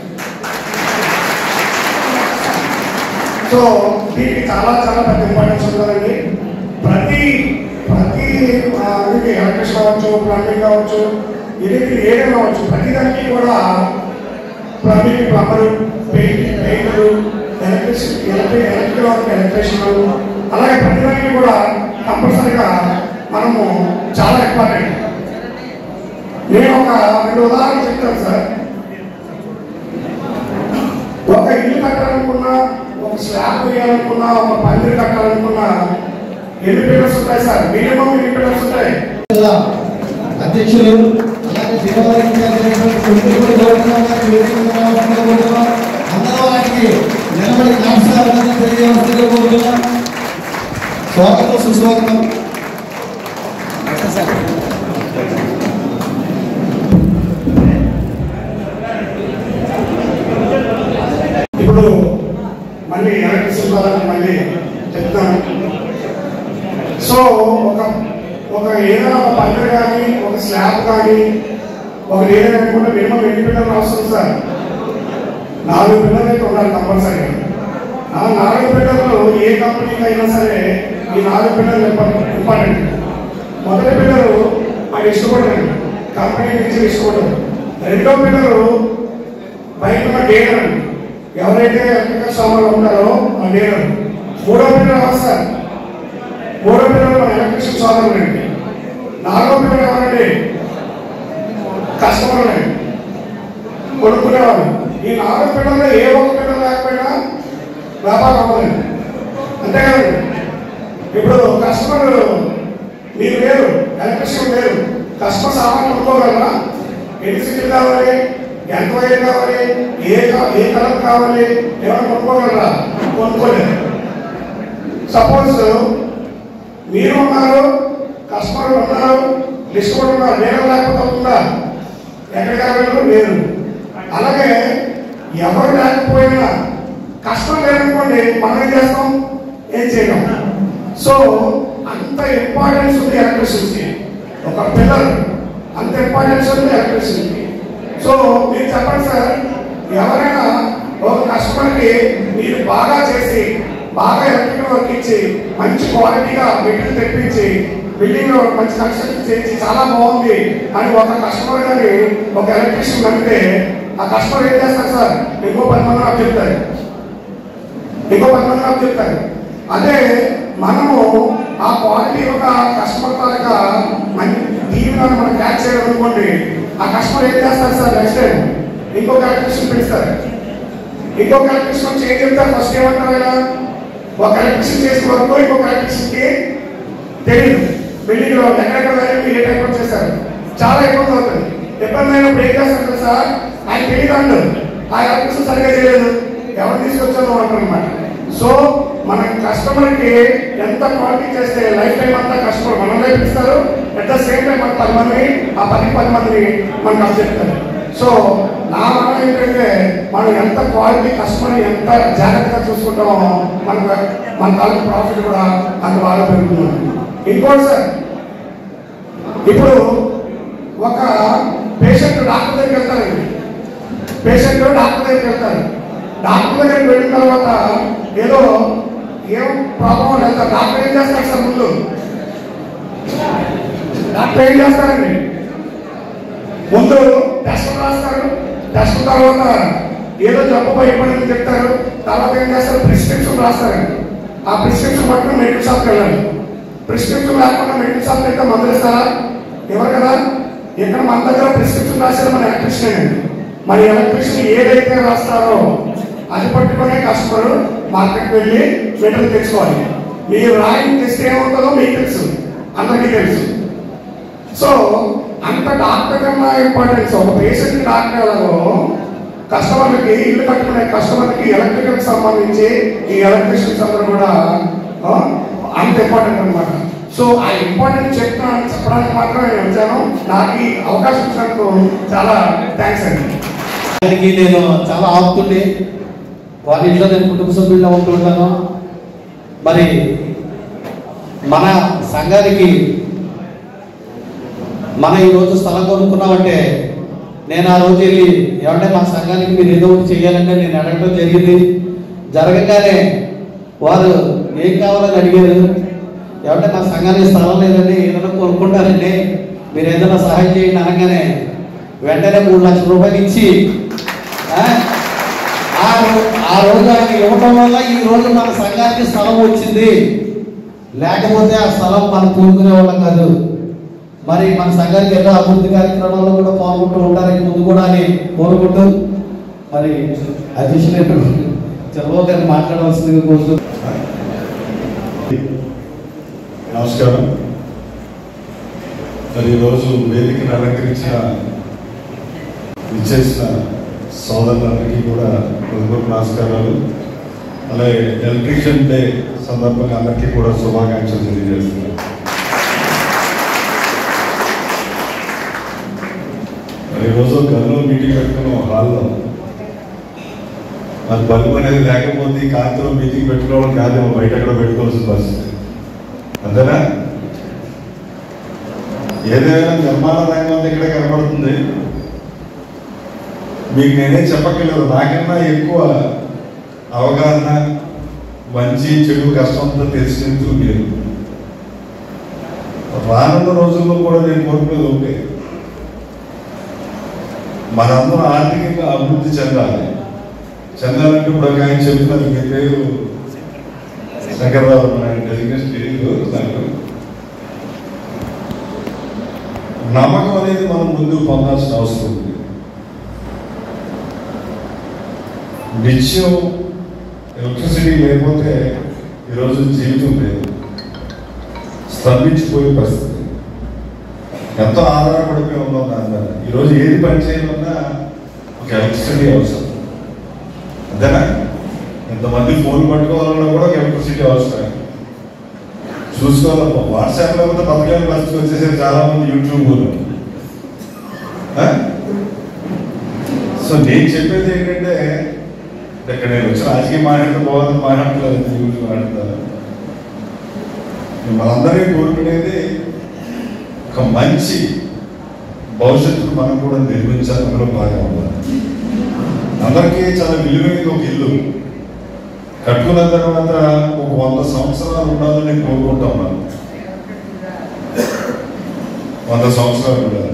Speaker 10: సో దీనికి చాలా చాలా పెద్ద ఇంపార్టెన్స్ ఉంటుందండి ప్రతి ప్రతి ఆ, ఇది ఎలక్ట్రిషన్ కావచ్చు ప్లంబింగ్ కావచ్చు ఇది ఏదైనా కావచ్చు ప్రతి దానికి కూడా plumbing plumber paint painter electrician electric electric work electrician అలాగే ప్రతి దానికి కూడా కంపల్సరీగా మనము చాలా ఇంపార్టెంట్ నేను ఒక రెండు ఉదాహరణలు చెప్తాను సార్ ఒక ఇల్లు కట్టాలనుకున్నా ఒక స్లాబ్ వేయాలనుకున్నా ఒక పందిరి కట్టాలనుకున్నా ఎన్ని పిల్లర్స్ ఉంటాయి సార్ మినిమం ఎన్ని పిల్లర్స్ ఉంటాయి
Speaker 4: అధ్యక్షులు అలాగే శ్రీవారి అందరూ వారికి నిలబడి నమస్కారాలను తెలియవలసిందిగా కోరుతున్నాం స్వాగతం సుస్వాగతం
Speaker 10: ఇప్పుడు మళ్ళీ ఎలక్ట్రిసిటీ వాళ్ళకి మళ్ళీ చెప్తాను సో ఒక ఒక ఏదైనా ఒక పందిరి కానీ ఒక స్లాబ్ కానీ ఒక ఏదైనా అనుకుంటే మినిమం ఎన్ని పిల్లలు అవసరం సార్ నాలుగు పిల్లలు అయితే ఉండాలి కంపల్సరీగా ఆ నాలుగు పిల్లలు ఏ కంపెనీకి అయినా సరే ఈ నాలుగు పిల్లలు ఇంపార్టెంట్ మొదటి పిల్లలు మాకు ఇష్టపడరు కంపెనీ నుంచి ఇష్టపడరు రెండో పిల్లలు బయట ఉన్న డీలర్ అండి ఎవరైతే ఎలక్ట్రికల్ సామాన్లు ఉంటారో ఆ డీలర్ మూడో పిల్లలు ఎవరు సార్ మూడో పిల్లలు మన ఎలక్ట్రిషియన్ సోదరులు అండి నాలుగో పిల్లలు ఎవరండి కస్టమర్లు అండి కొనుక్కునేవాళ్ళు ఈ నాలుగు పిల్లలు ఏ ఒక్క పిల్లలు లేకపోయినా వ్యాపారం అవ్వలేదు అంతే కదండి ఇప్పుడు కస్టమర్ మీరు లేరు ఎలక్ట్రిషియన్ లేరు కస్టమర్ సామాన్ కొనుక్కోగలరా ఎన్ని సీట్లు కావాలి ఎంత వైర్ కావాలి ఏ కా- ఏ కలర్ కావాలి ఏమైనా కొనుక్కోగలరా కొనుక్కోలేరు సపోజ్ మీరు ఉన్నారు కస్టమర్ ఉన్నారు లిస్ట్ కూడా ఉన్నారు నేను లేకపోతే అవుతుందా ఎక్కడికి వెళ్ళరు లేరు అలాగే ఎవరు లేకపోయినా కష్టం లేదనుకోండి మనం ఏం చేస్తాం ఏం చేయడం సో అంత ఇంపార్టెన్స్ ఉంది ఎలక్ట్రిసిటీకి ఒక పిల్లర్ అంత ఇంపార్టెన్స్ ఉంది ఎలక్ట్రిసిటీకి సో మీరు చెప్పండి సార్ ఎవరైనా ఒక కస్టమర్కి మీరు బాగా చేసి బాగా ఎలక్ట్రికల్ వర్క్ ఇచ్చి మంచి క్వాలిటీగా మెటీరియల్ తెప్పించి బిల్డింగ్ లో మంచి కన్స్ట్రక్షన్ చేసి చాలా బాగుంది అని ఒక కస్టమర్ గాని ఒక ఎలక్ట్రీషియన్ అంటే ఆ కస్టమర్ ఏం చేస్తారు సార్ ఇంకో పది మంది నాకు చెప్తారు ఇంకో పది మంది నాకు చెప్తారు అదే మనము ఆ క్వాలిటీ ఒక కస్టమర్ తాలూకా మంచి దీని మనం క్యాచ్ చేయడం అనుకోండి ఆ కస్టమర్ ఏం చేస్తారు సార్ నెక్స్ట్ టైం ఇంకొక ఎలక్ట్రీషియన్ పిలుస్తారు ఇంకొక ఎలక్ట్రీషియన్ వచ్చి ఏం చెప్తారు ఫస్ట్ ఏమంటారు ఆయన ఒక ఎలక్ట్రీషియన్ చేసిన వరకు ఇంకొక ఎలక్ట్రీషియన్ కి తెలియదు బిల్డింగ్ లో ఎక్కడెక్కడ వెళ్ళి ఏ టైప్ వచ్చేసారు చాలా ఇబ్బంది అవుతుంది ఇబ్బంది అయినప్పుడు ఏం చేస్తారు తెలుసా ఆయన తెలియదు అండు ఆ ఎలక్ట్రిషన్ సరిగా చేయలేదు ఎవరు తీసుకొచ్చారో అంటారు అనమాట సో మన కస్టమర్ కి ఎంత క్వాలిటీ చేస్తే లైఫ్ టైం అంతా కస్టమర్ మనం లైఫ్ ఇస్తారు అట్ ద సేమ్ టైం మన పది మంది ఆ పది పది మందిని మనకు అప్పచెప్తారు సో నా మాట ఏంటంటే మనం ఎంత క్వాలిటీ కస్టమర్ ఎంత జాగ్రత్తగా చూసుకుంటామో మనకు మన తాలూకు ప్రాఫిట్ కూడా అంత బాగా పెరుగుతుంది ఇంకోటి సార్ ఇప్పుడు ఒక పేషెంట్ డాక్టర్ దగ్గరికి వెళ్తారండి పేషెంట్ డాక్టర్ దగ్గరికి వెళ్తారు డాక్టర్ దగ్గరికి వెళ్ళిన తర్వాత ఏదో ఏం ప్రాబ్లం వెళ్తారు డాక్టర్ ఏం చేస్తారు సార్ ముందు డాక్టర్ ఏం చేస్తారండి ముందు టెస్ట్ రాస్తారు టెస్ట్ తర్వాత ఏదో జబ్బు భయపడింది చెప్తారు తర్వాత ఏం చేస్తారు ప్రిస్క్రిప్షన్ రాస్తారండి ఆ ప్రిస్క్రిప్షన్ పట్టుకుని మెడికల్ షాప్కి వెళ్ళాలి ప్రిస్క్రిప్షన్ లేకుండా మెడికల్ షాప్ అయితే మందులు ఇస్తారా ఎవరు కదా ఇక్కడ మన దగ్గర ప్రిస్క్రిప్షన్ రాసేది మన ఎలక్ట్రిషియన్ అండి మరి ఎలక్ట్రిషియన్ ఏదైతే రాస్తారో అది పట్టుకునే కస్టమర్ మార్కెట్కి వెళ్ళి మెటీరియల్ తెచ్చుకోవాలి మీరు రాయిని తెస్తే ఏమవుతుందో మీకు తెలుసు అందరికీ తెలుసు సో అంత డాక్టర్ కన్నా ఇంపార్టెన్స్ ఒక పేషెంట్ డాక్టర్ ఎలాగో కస్టమర్లకి ఇల్లు కట్టుకునే కస్టమర్కి ఎలక్ట్రికల్ సంబంధించి ఈ ఎలక్ట్రిషియన్స్ అందరూ కూడా ఆ, అంత ఇంపార్టెంట్ అనమాట సో ఆ ఇంపార్టెంట్ చెప్తా చెప్పడానికి మాత్రమే నేను వచ్చాను నాకు ఈ అవకాశం ఇచ్చినందుకు చాలా థ్యాంక్స్ అండి
Speaker 4: దానికి నేను చాలా ఆపుతుండే వాళ్ళ ఇంట్లో నేను కుటుంబ సభ్యుల్లో ఉంటుంటాను మరి మన సంఘానికి మన ఈ రోజు స్థలం కొనుక్కున్నామంటే నేను ఆ రోజు వెళ్ళి ఏమంటే మా సంఘానికి మీరు ఏదో ఒకటి చేయాలంటే నేను అడగడం జరిగింది జరగగానే వారు ఏం కావాలని అడిగారు ఏమంటే మా సంఘానికి స్థలం లేదండి ఏదైనా కొనుక్కుంటారండి మీరు ఏదైనా సహాయం చేయండి అనగానే వెంటనే మూడు లక్షల రూపాయలు ఇచ్చి ఆ, ఆ రో- ఆ రోజు ఆయన ఇవ్వడం వల్ల ఈ రోజు మన సంఘానికి స్థలం వచ్చింది లేకపోతే ఆ స్థలం మనం కూరుకునే వాళ్ళం కాదు మరి మన సంఘానికి ఎన్నో అభివృద్ధి కార్యక్రమాల్లో కూడా పాల్గొంటూ ఉంటారని ముందు కూడా అని కోరుకుంటూ మరి అధ్యక్షులు చంద్రబాబు గారిని మాట్లాడవలసిందిగా కోరుతూ
Speaker 11: నమస్కారం మరి ఈరోజు వేదికను అలంకరించిన ఇచ్చేసిన సోదరులందరికీ కూడా హృదయపూర్వక నమస్కారాలు అలాగే ఎలక్ట్రీషియన్ డే సందర్భంగా అందరికీ కూడా శుభాకాంక్షలు తెలియజేస్తున్నాను మరి ఈరోజు గదిలో మీటింగ్ పెట్టుకున్నాం హాల్లో మరి బల్బు అనేది లేకపోతే ఈ కాంతిలో మీటింగ్ పెట్టుకోవడం కాదేమో బయట ఎక్కడ పెట్టుకోవాల్సిన పరిస్థితి అంతేనా ఏదైనా నిర్మాణ రంగం ఇక్కడే కనపడుతుంది మీకు నేనే చెప్పక్కర్లేదు నాకన్నా ఎక్కువ అవగాహన మంచి చెడు కష్టంతో తెలిసినందుకు మీరు రానున్న రోజుల్లో కూడా నేను కోరుకునేది ఒకటే మనందరం ఆర్థికంగా అభివృద్ధి చెందాలి చెందాలంటే ఇప్పుడు ఒక ఆయన చెప్తున్నారు మీ పేరు శంకర్రావు ఆయన డెసిగ్నేషన్ తెలియదు నాకు నమ్మకం అనేది మనం ముందు పొందాల్సిన అవసరం ఉంది నిత్యం ఎలక్ట్రిసిటీ లేకపోతే ఈరోజు జీవితం లేదు స్తంభించిపోయే పరిస్థితి ఎంతో ఆధారపడిపోయి ఉన్నాం దాని మీద ఈరోజు ఏది పని చేయాలన్నా ఒక ఎలక్ట్రిసిటీ అవసరం అంతేనా ఎంతమంది ఫోన్ పట్టుకోవాలన్నా కూడా ఒక ఎలక్ట్రిసిటీ అవసరం చూసుకోవాలి వాట్సాప్ లో కూడా బతకాలి పరిస్థితి వచ్చేసరికి చాలా మంది యూట్యూబ్ సో నేను చెప్పేది ఏంటంటే ఇక్కడ నేను వచ్చి రాజకీయం మాట్లాడితే పోవాలని మాట్లాడలేదు యూట్యూబ్ మాట్లాడతాను మనందరికీ కోరుకునేది ఒక మంచి భవిష్యత్తును మనం కూడా నిర్మించాలి అందులో బాగా ఉండాలి అందరికీ చాలా విలువైనది ఒక ఇల్లు కట్టుకున్న తర్వాత ఒక వంద సంవత్సరాలు ఉండాలని కోరుకుంటాం మనం వంద సంవత్సరాలు ఉండాలి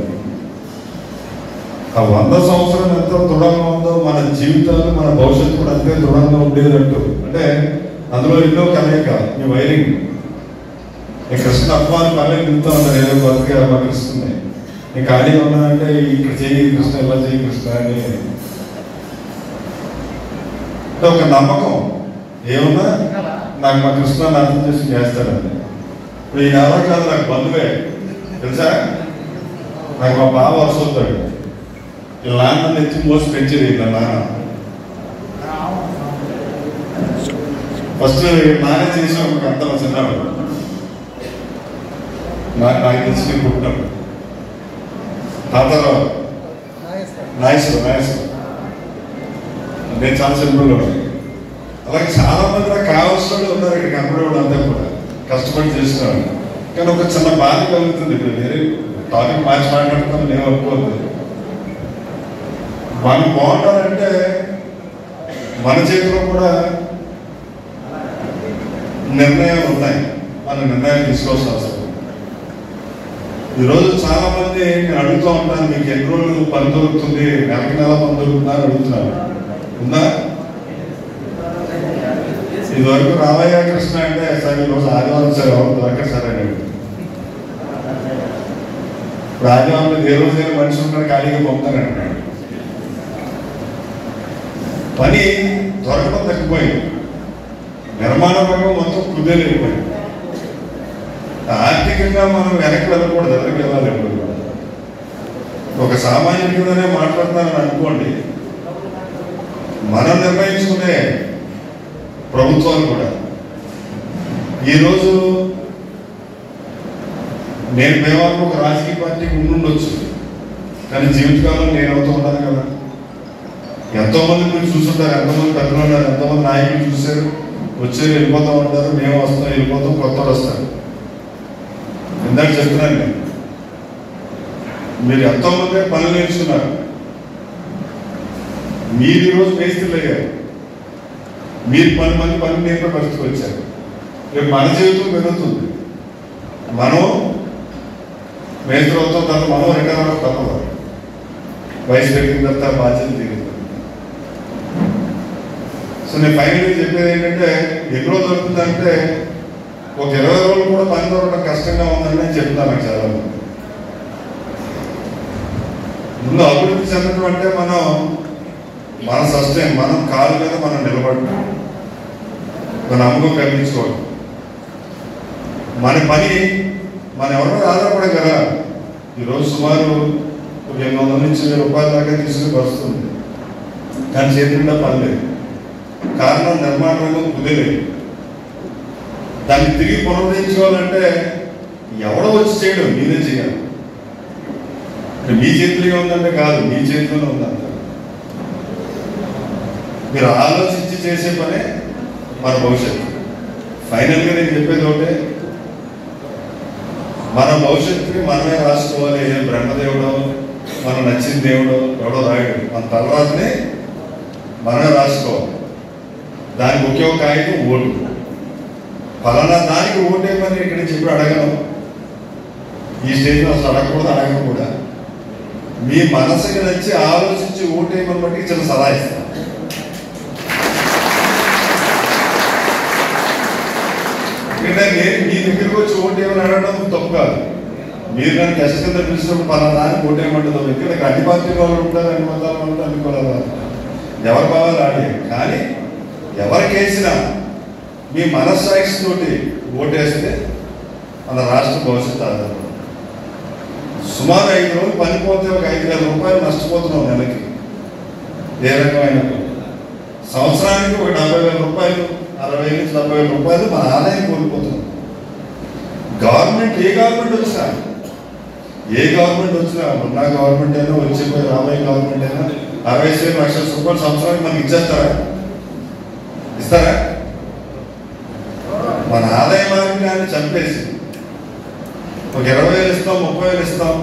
Speaker 11: ఆ వంద సంవత్సరం ఎంత దృఢంగా ఉందో మన జీవితాలు మన భవిష్యత్తు కూడా అంతే దృఢంగా ఉండేదంటూ అంటే అందులో ఎన్నో కలయిక ఈ వైరింగ్ ఈ కృష్ణ అపమానం పల్లె నిలుతూ ఉంటారు ఏదో బతికే కృష్ణని నేను ఖాళీగా ఉన్నానంటే ఇక్కడ చేయి కృష్ణ ఇలా చేయి కృష్ణ అని అంటే ఒక నమ్మకం ఏమన్నా నాకు మా కృష్ణ అర్థం చేసి చేస్తాడండి ఇప్పుడు ఈయన ఎవరో కాదు నాకు బంధువే తెలుసా నాకు మా బావ వరుస అవుతాడు ఈ నాన్న ఎత్తి మోసి పెంచేది ఇలా నాన్న ఫస్ట్ నానే చేసాం ఒక అంత చిన్నవాడు నా- నాకు తెలిసి నేను పుట్టినప్పుడు తాతరావు నాయసరావు నాయసరావు నేను చాలా సింపుల్గా ఉన్నాను అలాగే చాలా మంది నాకు కావాల్సిన వాళ్ళు ఉన్నారు ఇక్కడ కనపడే వాళ్ళు అంతా కూడా కష్టపడి చేస్తున్నారు కానీ ఒక చిన్న బాధ కలుగుతుంది ఇప్పుడు వేరే టాపిక్ మార్చి మాట్లాడుతున్నాను నేను ఒప్పుకోవద్దు మనం బాగుండాలంటే మన చేతిలో కూడా నిర్ణయాలు ఉన్నాయి మన నిర్ణయాలు తీసుకోవాల్సిన అవసరం ఉంది. ఈరోజు చాలా మంది నేను అడుగుతూ ఉంటాను మీకు ఎన్ని రోజులు పని దొరుకుతుంది నెలకి నెల పని దొరుకుతుందా అని అడుగుతున్నారు ఉందా ఇదివరకు రామయ్య కృష్ణ అంటే సార్ ఈరోజు ఆదివారం సార్ ఎవరు దొరకదు సార్ అని అడిగాడు. ఇప్పుడు ఆదివారం ఏ రోజు ఏ మనిషి ఉంటారు ఖాళీగా పంపుతానంటున్నాడు పని దొరకడం తగ్గిపోయింది నిర్మాణ రంగం మొత్తం కుదేలైపోయింది ఆర్థికంగా మనం వెనక్కి వెళ్ళకూడదు ఎదురుకి వెళ్ళాలి ఎప్పుడు కూడా. ఒక సామాన్యుడిగానే మాట్లాడుతున్నానని అనుకోండి మనం నిర్ణయించుకునే ప్రభుత్వాలు కూడా ఈరోజు నేను మేవాళ్ళు ఒక రాజకీయ పార్టీకి ఉండుండొచ్చు కానీ జీవితకాలం నేను అవుతూ ఉన్నాను కదా ఎంతో మంది మీరు చూసుంటారు ఎంతమంది పెద్దలు ఉన్నారు ఎంతమంది నాయకులు చూశారు వచ్చారు వెళ్ళిపోతూ ఉంటారు మేము వస్తాం వెళ్ళిపోతాం కొత్త వాళ్ళు వస్తారు ఇందాక చెప్తున్నాను నేను మీరు ఎంతో మంది పనులు నేర్చుకున్నారు మీరు ఈరోజు మేస్త్రులు అయ్యారు మీరు పని మంది పని నేర్పే పరిస్థితికి వచ్చారు రేపు మన జీవితం పెరుగుతుంది మనం మేస్త్రి అవుతాం తర్వాత మనం రిటైర్ అవ్వడం తప్పదు వయసు పెరిగిన తర్వాత బాధ్యత దిగుతుంది సో నేను ఫైనల్గా చెప్పేది ఏంటంటే ఎన్ని రోజులు దొరుకుతుందంటే ఒక ఇరవై రోజులు కూడా పని దొరకడం కష్టంగా ఉందని నేను చెప్తాను నాకు చాలా మంది ముందు అభివృద్ధి చెందడం అంటే మనం మన సస్టైన్ మనం కాలు మీద మనం నిలబడటం మన నమ్మకం కలిగించుకోవడం మన పని మనం ఎవరి మీద ఆధారపడం కదా ఈరోజు సుమారు ఒక ఎనిమిది వందల నుంచి వెయ్యి రూపాయల దాకా తీసుకుని వస్తుంది కానీ చేతి నిండా పని లేదు కారణం నిర్మాణ రంగం కుదిలేదు దాన్ని తిరిగి పునరుద్ధరించుకోవాలంటే ఎవడో వచ్చి చేయడం మీరే చేయాలి అంటే మీ చేతిలో ఉందంటే కాదు మీ చేతిలోనే ఉందంట మీరు ఆలోచించి చేసే పనే మన భవిష్యత్తు ఫైనల్గా నేను చెప్పేది ఒకటే మన భవిష్యత్తుకి మనమే రాసుకోవాలి ఏ బ్రహ్మదేవుడో మనం నచ్చిన దేవుడు ఎవడో రాయడు మన తర్వాతనే మనమే రాసుకోవాలి దానికి ఒకే ఒక కాగితం ఓటు ఫలానా దానికి ఓటేమని ఇక్కడ నుంచి ఇప్పుడు అడగను ఈ స్టేజ్లో అసలు అడగకూడదు అడగను కూడా మీ మనసుకి నచ్చి ఆలోచించి ఓటేయమని బట్టి చిన్న సలహా ఇస్తాను ఎందుకంటే నేను మీ దగ్గరికి వచ్చి ఓటేయమని అడగడం తప్పు కాదు మీరు నన్ను కష్ట కింద పిలిచినప్పుడు పలానా దానికి ఓటేయమంటుందో వ్యక్తి నాకు అన్ని పార్టీ వాళ్ళు ఉంటారు అన్ని మతాలు ఉంటారు అనుకోలేదు ఎవరి భావాలు ఆడే కానీ ఎవరికేసినా మీ మనస్సాక్షితోటి ఓటేస్తే మన రాష్ట్ర భవిష్యత్తు ఆధారపడుతుంది సుమారు ఐదు రోజులు పనిపోతే ఒక ఐదు వేల రూపాయలు నష్టపోతున్నాం నెలకి ఏ రకమైన సంవత్సరానికి ఒక డెబ్బై వేల రూపాయలు అరవై నుంచి డెబ్బై వేల రూపాయలు మన ఆదాయం కోల్పోతున్నాం గవర్నమెంట్ ఏ గవర్నమెంట్ వచ్చినా ఏ గవర్నమెంట్ వచ్చినా ఉన్న గవర్నమెంట్ అయినా వచ్చే రాబోయే గవర్నమెంట్ అయినా అరవై వేల లక్షల రూపాయలు సంవత్సరానికి మనకి ఇచ్చేస్తారా ఇస్తారా మన ఆదాయ మార్గాన్ని చంపేసి ఒక ఇరవై వేలు ఇస్తాం ముప్పై వేలు ఇస్తాం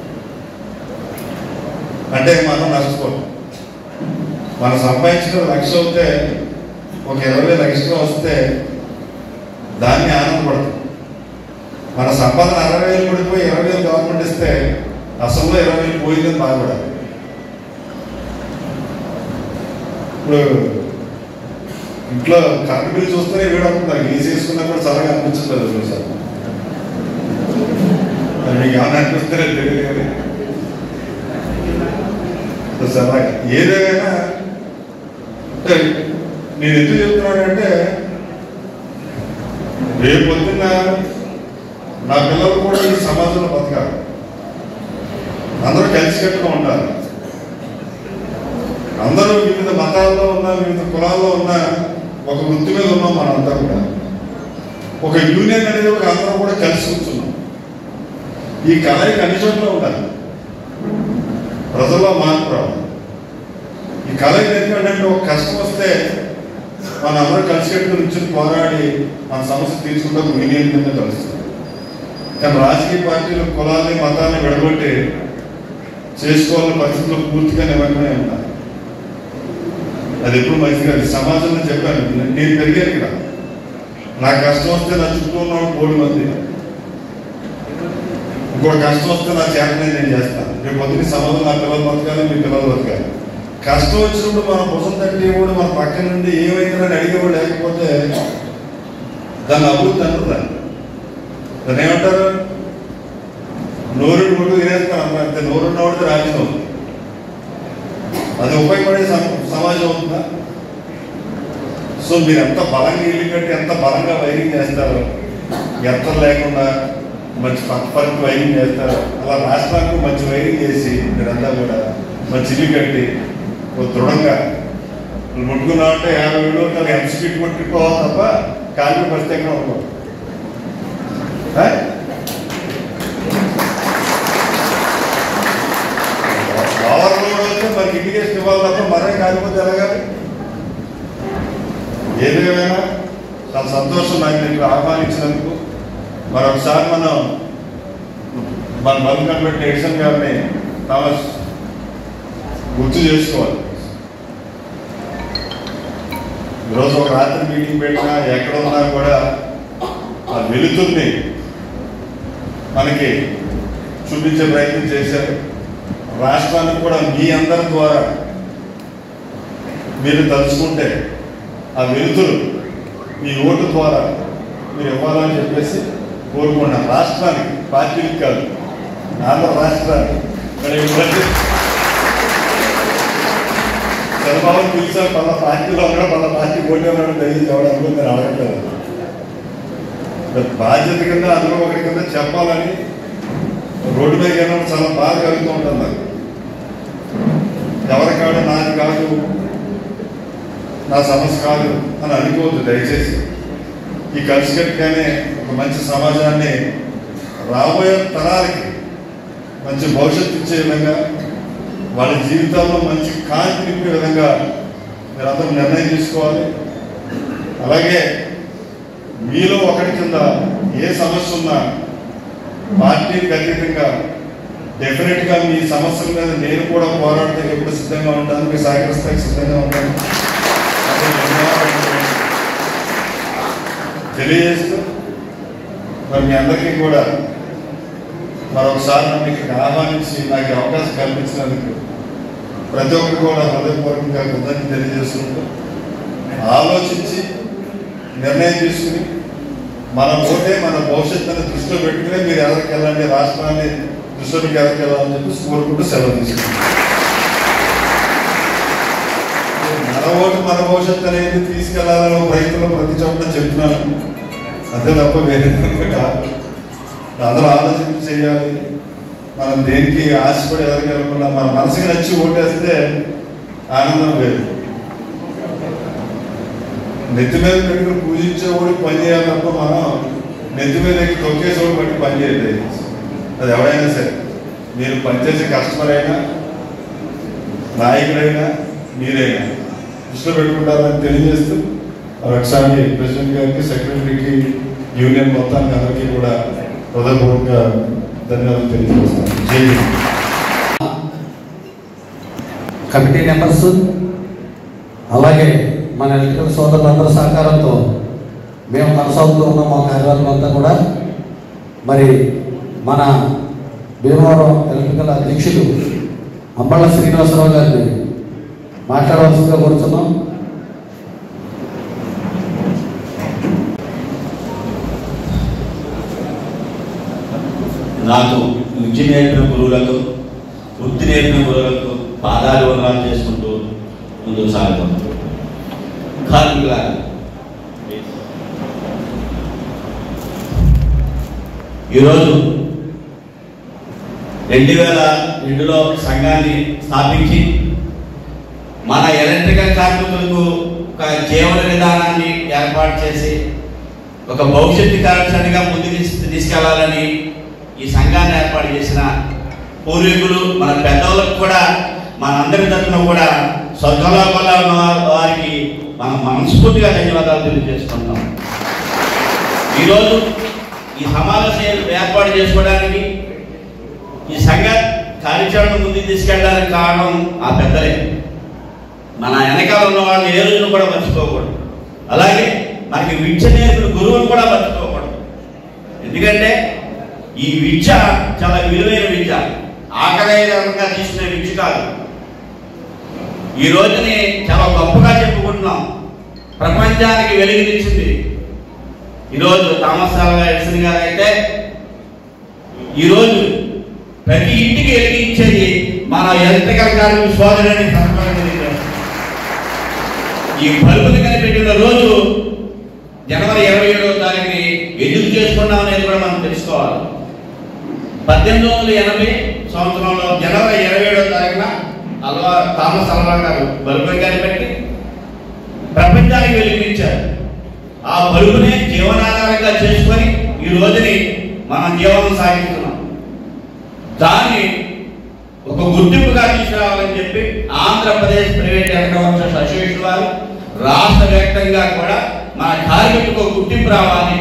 Speaker 11: అంటే మనం నష్టపోతాం మనం సంపాదించిన లక్ష అవుతే ఒక ఇరవై వేలు ఎక్స్ట్రా వస్తే దాన్ని ఆనందపడతాం మన సంపాదన అరవై వేలు పడిపోయి ఇరవై వేలు గవర్నమెంట్ ఇస్తే అసలు ఇరవై వేలు పోయిందని బాధపడాలి ఇప్పుడు ఇంట్లో కరెంట్ బిల్ చూస్తేనే వీడవుతున్నారు ఏసీ వేసుకున్నా కూడా చల్లగా అనిపించలేదు చూసారు మరి మీకు ఏమన్నా అనిపిస్తారో తెలియదు కానీ సరదాగా ఏదేమైనా అంటే నేను ఎందుకు చెప్తున్నానంటే రేపు పొద్దున్న నా పిల్లలు కూడా ఈ సమాజంలో బతకాలి అందరూ కలిసికట్టుగా ఉండాలి అందరూ వివిధ మతాల్లో ఉన్న వివిధ కులాల్లో ఉన్న ఒక వృత్తి మీద ఉన్నాం మనంతా కూడా ఒక యూనియన్ అనేది ఒక అందరం కూడా కలిసి కూర్చున్నాం ఈ కలయిక అన్ని చోట్ల ఉండాలి ప్రజల్లో మార్పు రావాలి ఈ కలయిక ఎందుకంటే ఒక కష్టం వస్తే మన అందరూ కలిసికట్టుగా నుంచి పోరాడి మన సమస్య తీసుకుంటే ఒక యూనియన్ కింద కలుస్తుంది కానీ రాజకీయ పార్టీలు కులాన్ని మతాన్ని విడగొట్టి చేసుకోవాలని పరిస్థితుల్లో పూర్తిగా నిమగ్నమై ఉన్నారు అది ఎప్పుడు మంచిది కాదు సమాజంలో చెప్పాను నేను పెరిగాను ఇక్కడ నాకు కష్టం వస్తే నా చుట్టూ ఉన్న కోడి మంది ఇంకో కష్టం వస్తే నా చేతనే నేను చేస్తాను రేపు పొద్దున్న సమాజం నా పిల్లలు బతకాలి మీ పిల్లలు బతకాలి కష్టం వచ్చినప్పుడు మన భుజం తట్టి కూడా మన పక్క నుండి ఏమైందని అడిగేవాడు లేకపోతే దాన్ని అభివృద్ధి అంటారు దాన్ని దాన్ని ఏమంటారు నోరు నోటు తినేస్తాను అన్నమాట అంతే నోరు ఉన్నవాడితే రాజ్యం అవుతుంది అది ఉపయోగపడే సమ- సమాజం అవుతుందా సో మీరు ఎంత బలంగా ఇల్లు కట్టి ఎంత బలంగా వైరింగ్ చేస్తారు ఎంత లేకుండా మంచి పక్క పక్క వైరింగ్ చేస్తారు అలా రాష్ట్రానికి మంచి వైరింగ్ చేసి మీరంతా కూడా మంచి ఇల్లు కట్టి ఓ దృఢంగా ముట్టుకున్నామంటే యాభై వేలు నాకు ఎంసీపీ కొట్టుకోవాలి తప్ప కాలు పరిస్థితి ఎక్కడ ఉండకూడదు ఆ? పవర్ లోడ్ వస్తే మనకి ఇండికేషన్ ఇవ్వాలి తప్ప మరే కాకపోతే ఎలాగాలి ఏదేమైనా చాలా సంతోషం నాకు మీకు ఆహ్వానించినందుకు మరొకసారి మనం మన బతుకన్నటువంటి ఎడిషన్ గారిని థామస్ గుర్తు చేసుకోవాలి ఈరోజు ఒక రాత్రి మీటింగ్ పెట్టినా ఎక్కడ ఉన్నా కూడా ఆ వెలుతుర్ని మనకి చూపించే ప్రయత్నం చేశారు రాష్ట్రానికి కూడా మీ అందరి ద్వారా మీరు తలుచుకుంటే ఆ వెలుతురు మీ ఓటు ద్వారా మీరు ఇవ్వాలని చెప్పేసి కోరుకున్నాం రాష్ట్రానికి పార్టీకి కాదు ఆంధ్ర రాష్ట్రానికి మరి ఇవ్వండి. చంద్రబాబు పిలిచారు పల్ల పార్టీలో ఉన్నాడు పల్ల పార్టీ ఓటే ఉన్నాడు దయచేసి ఎవడనుకో నేను అడగట్లేదు మరి బాధ్యత కింద అందులో ఒకటి కింద చెప్పాలని రోడ్డు మీద వెళ్ళినప్పుడు చాలా బాధ కలుగుతూ ఉంటుంది నాకు ఎవరి కాదు నాది కాదు నా సమస్య కాదు అని అనుకోవద్దు దయచేసి ఈ కలిసికట్టుగానే ఒక మంచి సమాజాన్ని రాబోయే తరాలకి మంచి భవిష్యత్తు ఇచ్చే విధంగా వాళ్ళ జీవితాల్లో మంచి కాంతి నింపే విధంగా మీరందరూ నిర్ణయం తీసుకోవాలి అలాగే మీలో ఒకటి కింద ఏ సమస్య ఉన్నా పార్టీకి అతీతంగా డెఫినెట్ గా మీ సమస్యల మీద నేను కూడా పోరాడతానికి ఎప్పుడు సిద్ధంగా ఉంటాను మీ సహకరిస్తానికి సిద్ధంగా ఉంటాను అదే ధన్యవాదాలు. తెలియజేస్తూ మరి మీ అందరికీ కూడా మరొకసారి నన్ను ఇక్కడికి ఆహ్వానించి నాకు ఈ అవకాశం కల్పించినందుకు ప్రతి ఒక్కరు కూడా హృదయపూర్వకంగా కృతజ్ఞత తెలియజేసుకుంటూ ఆలోచించి నిర్ణయం తీసుకుని మన ఓటే మన భవిష్యత్తుని దృష్టిలో పెట్టుకుని మీరు ఎవరికి వెళ్ళండి రాష్ట్రాన్ని దృష్టిలో పెట్టి ఎవరికి వెళ్ళాలని చెప్పి కోరుకుంటూ సెలవు తీసుకుంటాం మన ఓటు మన భవిష్యత్తు అనేది తీసుకెళ్లాలని ఒక రైతులు ప్రతి చోట చెప్తున్నాను అంతే తప్ప వేరే విధంగా కాదు అందరూ ఆలోచించి చేయాలి మనం దేనికి ఆశపడి ఎదగలకుండా మన మనసుకి నచ్చి ఓటేస్తే ఆనందం వేరు నెత్తి మీద పెట్టుకుని పూజించే ఓడి పని చేయాలి తప్ప మనం నెత్తి మీద ఎక్కి తొక్కేసేవాడు బట్టి పని చేయలేదు అది ఎవరైనా సరే మీరు పనిచేసే కస్టమర్ అయినా నాయకుడైనా మీరైనా దృష్టిలో పెట్టుకుంటారని తెలియజేస్తూ ఒకసారి ప్రెసిడెంట్ గారికి సెక్రటరీకి యూనియన్ మొత్తానికి అందరికీ కూడా హృదయపూర్వక ధన్యవాదాలు తెలియజేస్తాను జై హింద్.
Speaker 4: కమిటీ మెంబర్స్ అలాగే మన ఎలక్ట్రికల్ సోదరులందరి సహకారంతో మేము కొనసాగుతూ ఉన్న మా కార్యవర్గం అంతా కూడా మరి మన భీమవరం ఎలక్ట్రికల్ అధ్యక్షులు అంబళ్ళ శ్రీనివాసరావు గారిని మాట్లాడవలసిందిగా కోరుతున్నాం
Speaker 12: నాకు విద్య నేర్పిన గురువులకు వృత్తి నేర్పిన గురువులకు పాదాలు వందనాలు చేసుకుంటూ ముందుకు సాగుతాం కార్మికుల ఈరోజు రెండు వేల రెండులో సంఘాన్ని స్థాపించి మన ఎలక్ట్రికల్ కార్మికులకు ఒక జీవన విధానాన్ని ఏర్పాటు చేసి ఒక భవిష్యత్తు కార్యక్రమంగా ముందుకు తీసు- తీసుకెళ్లాలని ఈ సంఘాన్ని ఏర్పాటు చేసిన పూర్వీకులు మన పెద్దవాళ్ళకు కూడా మన అందరి తరఫున కూడా స్వర్గలోకంలో ఉన్న వారి- వారికి మనం మనస్ఫూర్తిగా ధన్యవాదాలు తెలియజేసుకుంటాం ఈరోజు ఈ సమావేశం ఏర్పాటు చేసుకోవడానికి ఈ సంఘ కార్యాచరణ ముందుకు తీసుకెళ్ళడానికి కారణం ఆ పెద్దలే మన వెనకాల ఉన్న వాళ్ళని ఏ రోజున కూడా మర్చిపోకూడదు అలాగే మనకి విద్య నేర్పిన గురువును కూడా మర్చిపోకూడదు ఎందుకంటే ఈ విద్య చాలా విలువైన విద్య ఆకలిగా తీసుకునే విద్య కాదు ఈ రోజుని చాలా గొప్పగా చెప్పుకుంటున్నాం ప్రపంచానికి వెలుగునిచ్చింది ఈరోజు థామస్ ఆల్వా ఎడిసన్ గారు అయితే ఈరోజు ప్రతి ఇంటికి వెలిగించేది మన ఎలక్ట్రికల్ కార్మిక సోదరుని సంస్కరణ ఈ బల్బులు కనిపెట్టిన రోజు జనవరి ఇరవై ఏడవ తారీఖుని ఎందుకు చేసుకున్నాం అనేది కూడా మనం తెలుసుకోవాలి పద్దెనిమిది వందల ఎనభై సంవత్సరంలో జనవరి ఇరవై ఏడవ తారీఖున అల్వా థామస్ అల్వా గారు బల్బులు కనిపెట్టి ప్రపంచానికి వెలిగించారు ఆ బల్బునే జీవనాధారంగా చేసుకొని ఈ రోజుని మనం జీవనం సాగిస్తున్నాం దాన్ని ఒక గుర్తింపుగా తీసుకురావాలని చెప్పి ఆంధ్రప్రదేశ్ ప్రైవేట్ ఎలక్ట్రికల్ అసోసియేషన్ వారు రాష్ట్ర వ్యాప్తంగా కూడా మన కార్మికులకు ఒక గుర్తింపు రావాలి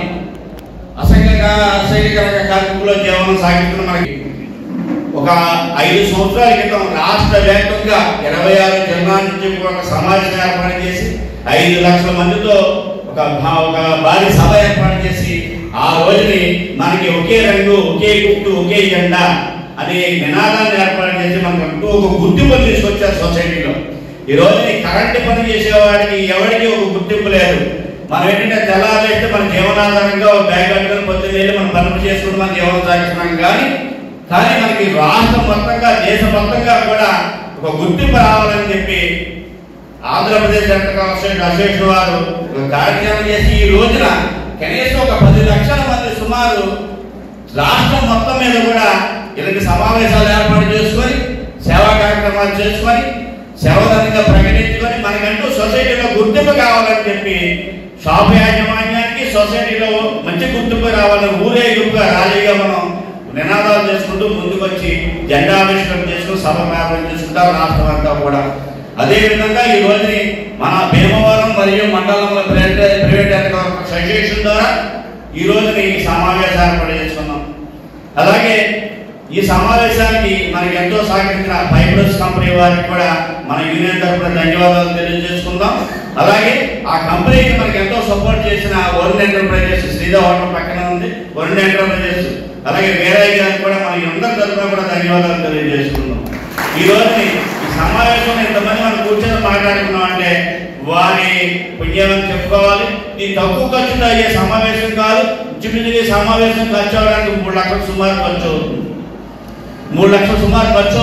Speaker 12: అసంఘిక అసంఘిక రంగ కార్మికుల జీవనం సాగిస్తున్న మనకి ఒక ఐదు సంవత్సరాల క్రితం రాష్ట్ర వ్యాప్తంగా ఇరవై ఆరు జిల్లాల నుంచి కూడా ఒక సమావేశం ఏర్పాటు చేసి ఐదు లక్షల మందితో ఒక భా- ఒక భారీ సభ ఏర్పాటు చేసి ఆ రోజుని మనకి ఒకే రంగు ఒకే గుర్తు ఒకే జెండా అనే నినాదాన్ని ఏర్పాటు చేసి మనకు ఒక గుర్తింపు తీసుకొచ్చారు సొసైటీలో ఈ రోజు ఈ కరెంట్ పని చేసేవాడికి ఎవరికి ఒక గుర్తింపు లేదు మనం ఏంటంటే తెల్లారేస్తే మన జీవనాధారంగా ఒక బ్యాగ్ కట్టుకొని పొద్దున్న వెళ్ళి మనం పనులు చేసుకుని మన జీవనం సాగిస్తున్నాం కానీ కానీ మనకి రాష్ట్రం మొత్తంగా దేశం మొత్తంగా కూడా ఒక గుర్తింపు రావాలని చెప్పి ఆంధ్రప్రదేశ్ ఎలక్ట్రికల్ అసోసియేషన్ అసోసియేషన్ వారు ఒక కార్యక్రమం చేసి ఈ రోజున కనీసం ఒక పది లక్షల మంది సుమారు రాష్ట్రం మొత్తం మీద కూడా ఇలాంటి సమావేశాలు ఏర్పాటు చేసుకొని సేవా కార్యక్రమాలు చేసుకొని సేవదంగా ప్రకటించుకొని మనకంటూ సొసైటీలో గుర్తింపు కావాలని చెప్పి షాప్ యాజమాన్యానికి సొసైటీలో మంచి గుర్తింపు రావాలని ఊరేగింపుగా ర్యాలీగా మనం నినాదాలు చేసుకుంటూ ముందుకొచ్చి జెండా ఆవిష్కరణ చేసుకుని సభ వ్యాపారం చేసుకుంటాం రాష్ట్రం అంతా కూడా అదే విధంగా ఈ రోజుని మన భీమవరం మరియు మండలంలో ప్రైవేట్ ప్రైవేట్ అసోసియేషన్ ద్వారా ఈ రోజుని ఈ సమావేశం ఏర్పాటు చేసుకున్నాం అలాగే ఈ సమావేశానికి మనకి ఎంతో సహకరించిన ఫైబ్రస్ కంపెనీ వారికి కూడా మన యూనియన్ తరఫున ధన్యవాదాలు తెలియజేసుకుందాం అలాగే ఆ కంపెనీకి మనకి ఎంతో సపోర్ట్ చేసిన వరుణ్ ఎంటర్ప్రైజెస్ శ్రీధా హోటల్ పక్కన ఉంది వరుణ్ ఎంటర్ప్రైజెస్ అలాగే వీరయ్య గారికి కూడా మన అందరి తరఫున కూడా ధన్యవాదాలు తెలియజేసుకుందాం ఈ రోజుని ఈ సమావేశంలో ఇంతమంది మనం కూర్చొని మాట్లాడుకున్నాం అంటే వారి పుణ్యాలను చెప్పుకోవాలి ఇది తక్కువ ఖర్చుతో అయ్యే సమావేశం కాదు ఇంచుమించుగా ఈ సమావేశం ఖర్చు అవడానికి మూడు లక్షల సుమారు ఖర్చు అవుతుంది మూడు లక్షల సుమారు ఖర్చు అవుతుంది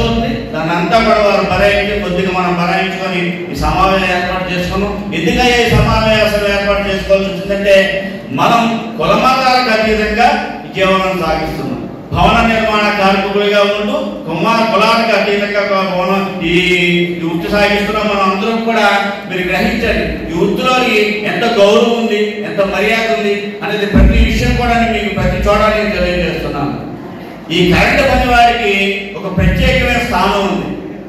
Speaker 12: దాన్ని అంతా కూడా వారు భరాయించి కొద్దిగా మనం భరాయించుకొని ఈ సమావేశం ఏర్పాటు చేసుకున్నాం ఎందుకయ్యా ఈ సమావేశం ఏర్పాటు చేసుకోవాల్సి వచ్చిందంటే మనం కులమతాలకు అతీతంగా ఈ జీవనం సాగిస్తున్నాం భవన నిర్మాణ కార్మికులుగా ఉంటూ కుమార కులానికి అతీతంగా ఒక భవనం ఈ ఈ వృత్తి సాగిస్తున్నాం మనం అందరం కూడా మీరు గ్రహించండి ఈ వృత్తిలోని ఎంత గౌరవం ఉంది ఎంత మర్యాద ఉంది అనేది ప్రతి విషయం కూడా మీకు ప్రతి చోట నేను తెలియజేస్తున్నాను ఈ కరెంటు పని వారికి ఒక ప్రత్యేకమైన స్థానం ఉంది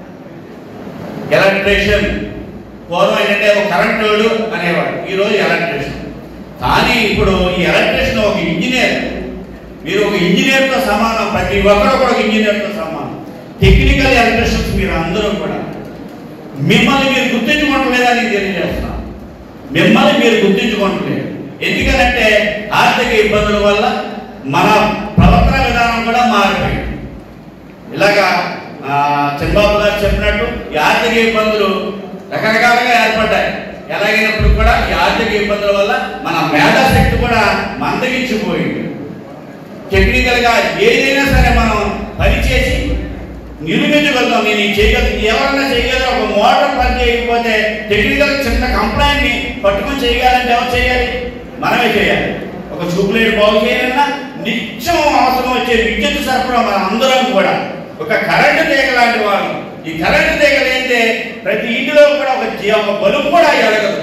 Speaker 12: ఎలక్ట్రీషియన్ పూర్వం ఏంటంటే ఒక కరెంట్ వాడు అనేవాడు ఈరోజు ఎలక్ట్రీషియన్ కానీ ఇప్పుడు ఈ ఎలక్ట్రీషియన్ ఒక ఇంజనీర్ మీరు ఒక ఇంజనీర్తో సమానం ప్రతి ఒక్కరు కూడా ఒక ఇంజనీర్తో సమానం టెక్నికల్ ఎలక్ట్రీషియన్స్ మీరు అందరూ కూడా మిమ్మల్ని మీరు గుర్తించుకోవట్లేదని తెలియజేస్తున్నాను మిమ్మల్ని మీరు గుర్తించుకోవట్లేదు ఎందుకనంటే ఆర్థిక ఇబ్బందుల వల్ల మన ప్రవర్తన విధానం కూడా మారిపోయింది ఇలాగా ఆ, చంద్రబాబు గారు చెప్పినట్టు ఈ ఆర్థిక ఇబ్బందులు రకరకాలుగా ఏర్పడ్డాయి ఎలాగైనప్పుడు కూడా ఈ ఆర్థిక ఇబ్బందుల వల్ల మన మేధాశక్తి కూడా మందగించిపోయింది టెక్నికల్ గా ఏదైనా సరే మనం పని చేసి నిరూపించగలుగుతాం నేను ఇది చేయగలను ఎవరన్నా చేయగలరు ఒక మోటార్ పని చేయకపోతే టెక్నికల్ చిన్న కంప్లైంట్ ని పట్టుకొని చేయగలంటే ఎవరు చేయాలి మనమే చేయాలి ఒక ట్యూబ్లైట్ బాగు చేయాలన్నా నిత్యం అవసరం వచ్చే విద్యుత్ సరఫరా మన అందరం కూడా ఒక కరెంటు తీగ లాంటి వాళ్ళు ఈ కరెంటు తీగలు ఏంటంటే ప్రతి ఇంటిలో కూడా ఒక జీ- ఒక బలుపు కూడా ఎడగదు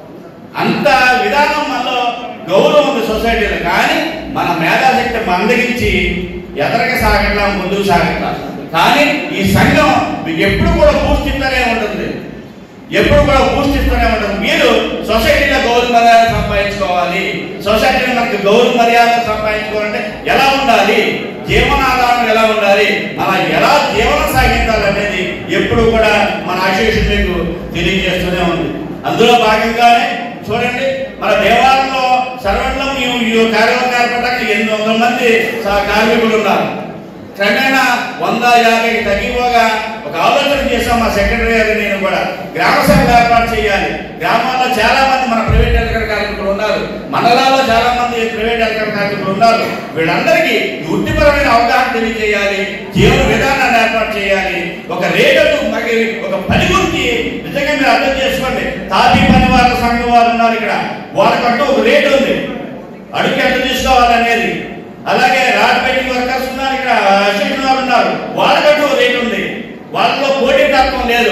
Speaker 12: అంత విధానం మనలో గౌరవం ఉంది సొసైటీలో కానీ మన మేధాశక్తి మందగించి ఎదరక సాగట్లా ముందుకు సాగట్లా కానీ ఈ సంఘం మీకు ఎప్పుడు కూడా పూర్తిస్తూనే ఉంటుంది ఎప్పుడు కూడా పూర్తిస్తూనే ఉంటుంది మీరు సొసైటీలో గౌరవ మర్యాద సంపాదించుకోవాలి సొసైటీలో మనకి గౌరవ మర్యాద సంపాదించుకోవాలంటే ఎలా ఉండాలి జీవనాధారం ఎలా ఉండాలి మనం ఎలా జీవనం సాగించాలనేది ఎప్పుడు కూడా మన అసోసియేషన్ మీకు తెలియజేస్తూనే ఉంది అందులో భాగంగానే చూడండి మన దేవాలయంలో సర్వంలో మేము ఈ కార్యక్రమం ఏర్పడ్డాక ఎనిమిది వందల మంది సహ కార్మికులు ఉన్నారు క్రమేణా వంద యాభై తగ్గిపోగా ఒక ఆలోచన చేశాం మా సెక్రటరీ గారు నేను కూడా గ్రామ సభ ఏర్పాటు చేయాలి గ్రామాల్లో చాలా మంది మన ప్రైవేట్ ఎలక్ట్రికల్ కార్మికులు ఉన్నారు మండలాల్లో చాలా మంది ప్రైవేట్ ఎలక్ట్రికల్ కార్మికులు ఉన్నారు వీళ్ళందరికీ ఈ వృత్తిపరమైన అవగాహన తెలియజేయాలి జీవన విధానాన్ని ఏర్పాటు చేయాలి ఒక రేటు మరి ఒక పని గురించి నిజంగా మీరు అర్థం చేసుకోండి తాపీ పని వాళ్ళ సంఘం వారు ఉన్నారు ఇక్కడ వాళ్ళకంటూ ఒక రేటు ఉంది అడుగు ఎంత తీసుకోవాలనేది అలాగే రాడ్ పెయింటింగ్ వర్కర్స్ ఉన్నారు ఇక్కడ అసిస్టెంట్ వారు ఉన్నారు వాళ్ళకంటూ ఒక రేటు ఉంది వాళ్ళలో పోటీ తత్వం లేదు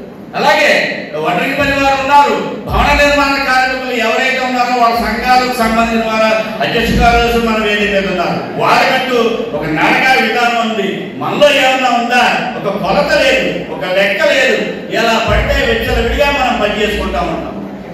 Speaker 12: అలాగే వడ్రంగి పని వారు ఉన్నారు భవన నిర్మాణ కార్మికులు ఎవరైతే ఉన్నారో వాళ్ళ సంఘాలకు సంబంధించిన వారు అధ్యక్ష కార్యదర్శులు మన వేదిక మీద ఉన్నారు వాళ్ళకంటూ ఒక నాటక విధానం ఉంది మనలో ఏమన్నా ఉందా ఒక కొలత లేదు ఒక లెక్క లేదు ఎలా పడితే వెచ్చల విడిగా మనం పని చేసుకుంటా ఉంటాం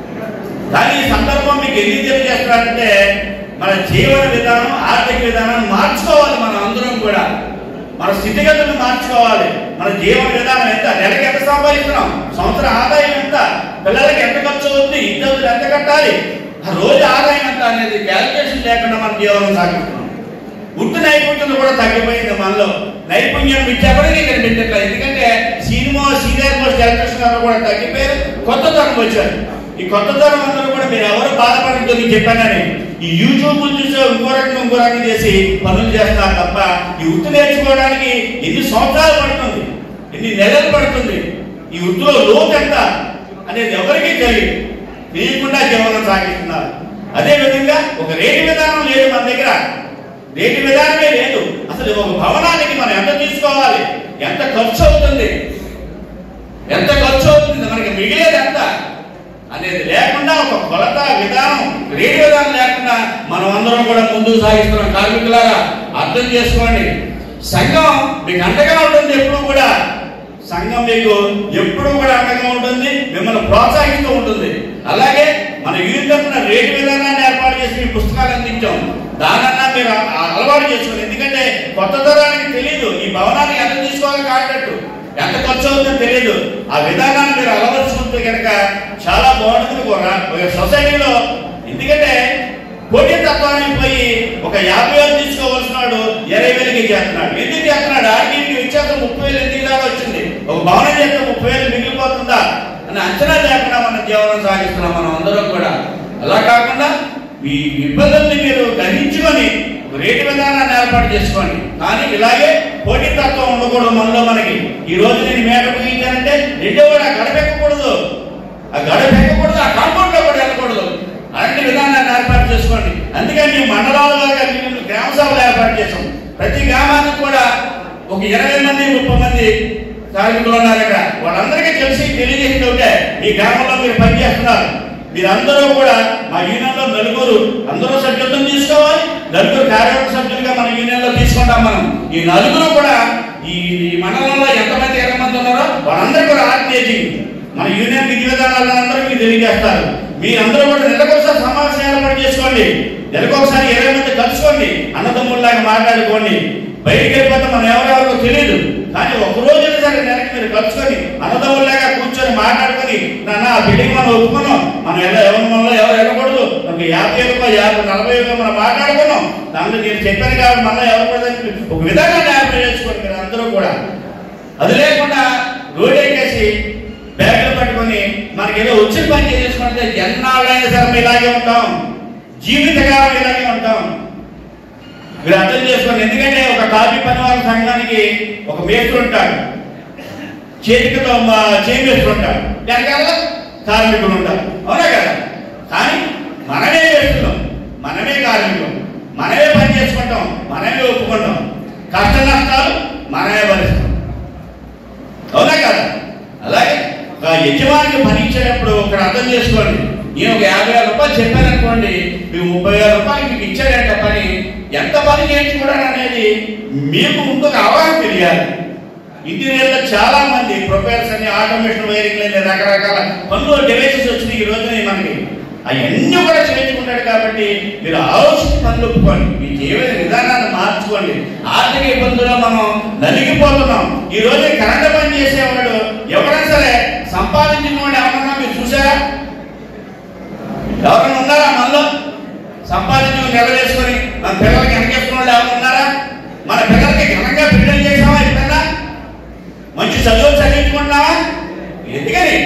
Speaker 12: కానీ ఈ సందర్భం మీకు ఎందుకు తెలియజేస్తున్నారంటే మన జీవన విధానం ఆర్థిక విధానం మార్చుకోవాలి మనం అందరం కూడా మన స్థితిగతులను మార్చుకోవాలి మన జీవన విధానం ఎంత నెలకి ఎంత సంపాదిస్తున్నాం సంవత్సరం ఆదాయం ఎంత పిల్లలకి ఎంత ఖర్చు అవుతుంది ఇద్దరు ఎంత కట్టాలి ఆ రోజు ఆదాయం ఎంత అనేది క్యాలిక్యులేషన్ లేకుండా మన జీవనం సాగిస్తున్నాం వృత్తి నైపుణ్యం కూడా తగ్గిపోయింది మనలో నైపుణ్యం విద్య కూడా నీకు కనిపించట్లేదు ఎందుకంటే సినిమా సీనియర్ మోస్ట్ ఎలక్ట్రిషన్ గారు కూడా తగ్గిపోయారు కొత్త తరం వచ్చారు ఈ కొత్త తరం అందరూ కూడా మీరు ఎవరు బాధపడద్దు నేను చెప్పానని ఈ యూట్యూబ్ చూసి ఇంకో రకంగా ఇంకో రకంగా చేసి పనులు చేస్తున్నారు తప్ప ఈ వృత్తి నేర్చుకోవడానికి ఎన్ని సంవత్సరాలు పడుతుంది ఎన్ని నెలలు పడుతుంది ఈ వృత్తిలో లోతు ఎంత అనేది ఎవరికీ తెలియదు తెలియకుండా జీవనం సాగిస్తున్నారు అదే విధంగా ఒక రేటు విధానం లేదు మన దగ్గర రేటు విధానమే లేదు అసలు ఒక భవనానికి మనం ఎంత తీసుకోవాలి ఎంత ఖర్చు అవుతుంది ఎంత ఖర్చు అవుతుంది మనకి మిగిలేది ఎంత అనేది లేకుండా ఒక కొలత విధానం రేటు విధానం లేకుండా మనం అందరం కూడా ముందుకు సాగిస్తున్నాం కార్మికులారా అర్థం చేసుకోండి సంఘం మీకు అండగా ఉంటుంది ఎప్పుడు కూడా సంఘం మీకు ఎప్పుడు కూడా అండగా ఉంటుంది మిమ్మల్ని ప్రోత్సహిస్తూ ఉంటుంది అలాగే మన యూత్ తరఫున రేటు విధానాన్ని ఏర్పాటు చేసి మీ పుస్తకాలు అందించాం దానన్నా మీరు అ- అ- అలవాటు చేసుకోండి ఎందుకంటే కొత్త తరానికి తెలియదు ఈ భవనాన్ని ఎంత తీసుకోవాలి కాంట్రాక్ట్ ఎంత ఖర్చు అవుతుందో తెలియదు ఆ విధానాన్ని మీరు అలవరుచుకుంటే కనుక చాలా బాగుంటుంది కూడా ఒక సొసైటీలో ఎందుకంటే పోటీ తత్వానికి పోయి ఒక యాభై వేలు తీసుకోవాల్సిన వాడు ఇరవై వేలకి చేస్తున్నాడు ఎందుకు చేస్తున్నాడు ఆర్టీకి వ్యత్యాసం ముప్పై వేలు ఎందుకు దాకా వచ్చింది ఒక భవనం చేస్తే ముప్పై వేలు మిగిలిపోతుందా అని అంచనా లేకుండా మనం జీవనం సాగిస్తున్నాం మనం అందరం కూడా అలా కాకుండా మీ ఇబ్బందుల్ని మీరు గ్రహించుకొని ఒక రేటు విధానాన్ని ఏర్పాటు చేసుకోండి కానీ ఇలాగే పోటీ తత్వం ఉండకూడదు మనలో మనకి ఈ రోజు నేను మేడ ముగించానంటే రెండో వాడు ఆ గడప ఎక్కకూడదు ఆ గడప ఎక్కకూడదు ఆ కాంపౌండ్ లో కూడా వెళ్ళకూడదు అలాంటి విధానాన్ని ఏర్పాటు చేసుకోండి అందుకని మండలాలుగా మేము గ్రామ సభలు ఏర్పాటు చేసాం ప్రతి గ్రామానికి కూడా ఒక ఇరవై మంది ముప్పై మంది కార్మికులు ఉన్నారు ఇక్కడ వాళ్ళందరికీ తెలిసి తెలియజేసింది ఒకటే మీ గ్రామంలో మీరు పనిచేస్తున్నారు మీరందరూ కూడా మా యూనియన్లో నలుగురు అందరూ సభ్యత్వం తీసుకోవాలి నలుగురు కార్యవర్గ సభ్యులుగా మన యూనియన్లో తీసుకుంటాం మనం ఈ నలుగురు కూడా ఈ ఈ మండలంలో ఎంతమంది ఇరవై మంది ఉన్నారో వాళ్ళందరూ కూడా ఆర్గనైజింగ్ మన యూనియన్ విధి విధానాలందరూ మీకు తెలియజేస్తారు మీరందరూ కూడా నెలకొకసారి సమావేశం ఏర్పాటు చేసుకోండి నెలకొకసారి ఇరవై మంది కలుసుకోండి అన్నదమ్ముల్లాగా మాట్లాడుకోండి బయటికి వెళ్ళిపోతే మనం ఎవరెవరో తెలియదు కానీ ఒక రోజు సరే నెలకి మీరు కలుసుకొని అన్నదమ్ముల్లాగా కూర్చొని మాట్లాడుకొని నాన్న ఆ బిల్డింగ్ మనం ఒప్పుకున్నాం మనం ఎలా ఎవరి మనలో ఎవరు వెళ్ళకూడదు మనకి యాభై రూపాయలు యాభై నలభై రూపాయలు మనం మాట్లాడుకున్నాం దాంట్లో నేను చెప్పాను కాబట్టి మళ్ళీ ఎవరు కూడా ఒక విధానాన్ని ఏర్పాటు చేసుకోండి మీరు అందరూ కూడా అది లేకుండా రోడ్ ఎక్కేసి బ్యాగులు పట్టుకొని మనకి ఏదో వచ్చిన పని చేసుకుంటే ఎన్నాళ్ళైనా సరే మేము ఇలాగే ఉంటాం జీవితకాలం ఇలాగే ఉంటాం మీరు అర్థం చేసుకోండి ఎందుకంటే ఒక కాఫీ పనివాళ్ళ సంఘానికి ఒక మేస్త్రి ఉంటాడు చేతికతో చేయి మేస్త్రి ఉంటాడు వెనకాల కార్మికులు ఉంటారు అవునా కదా కానీ మనమే చేస్తున్నాం మనమే కార్మికులు మనమే పని చేసుకుంటాం మనమే ఒప్పుకుంటాం కష్ట నష్టాలు మనమే భరిస్తాం అవునా కదా అలాగే ఒక యజమానికి పని ఇచ్చేటప్పుడు ఇక్కడ అర్థం చేసుకోండి నేను ఒక యాభై వేల రూపాయలు చెప్పాను అనుకోండి మీకు ముప్పై వేల రూపాయలు మీకు ఇచ్చాడంట పని ఎంత పని చేయించుకోవడం అనేది మీకు ముందుకు అవగాహన తెలియాలి ఇంటీరియర్లో చాలా మంది ప్రొఫైల్స్ అని ఆటోమేషన్ వైరింగ్ అని రకరకాల పనులు డివైసెస్ వచ్చినాయి ఈ రోజున మనకి అవన్నీ కూడా చేయించుకుంటాడు కాబట్టి మీరు ఆలోచించి పనులు ఒప్పుకోండి మీ జీవన విధానాన్ని మార్చుకోండి ఆర్థిక ఇబ్బందుల్లో మనం నలిగిపోతున్నాం ఈ రోజు కరెంట్ పని చేసేవాడు ఎవరైనా సరే సంపాదించిన వాడు ఎవరన్నా మీరు చూసారా ఎవరైనా ఉన్నారా మనలో సంపాదించిన నెలవేసుకొని మన పిల్లలకి వెనకేసుకున్న వాళ్ళు ఎవరైనా ఉన్నారా మన పిల్లలకి ఘనంగా బిడ్డలు చేసామా ఎప్పుడైనా మంచి చదువులు చదివించుకుంటున్నావా ఎందుకని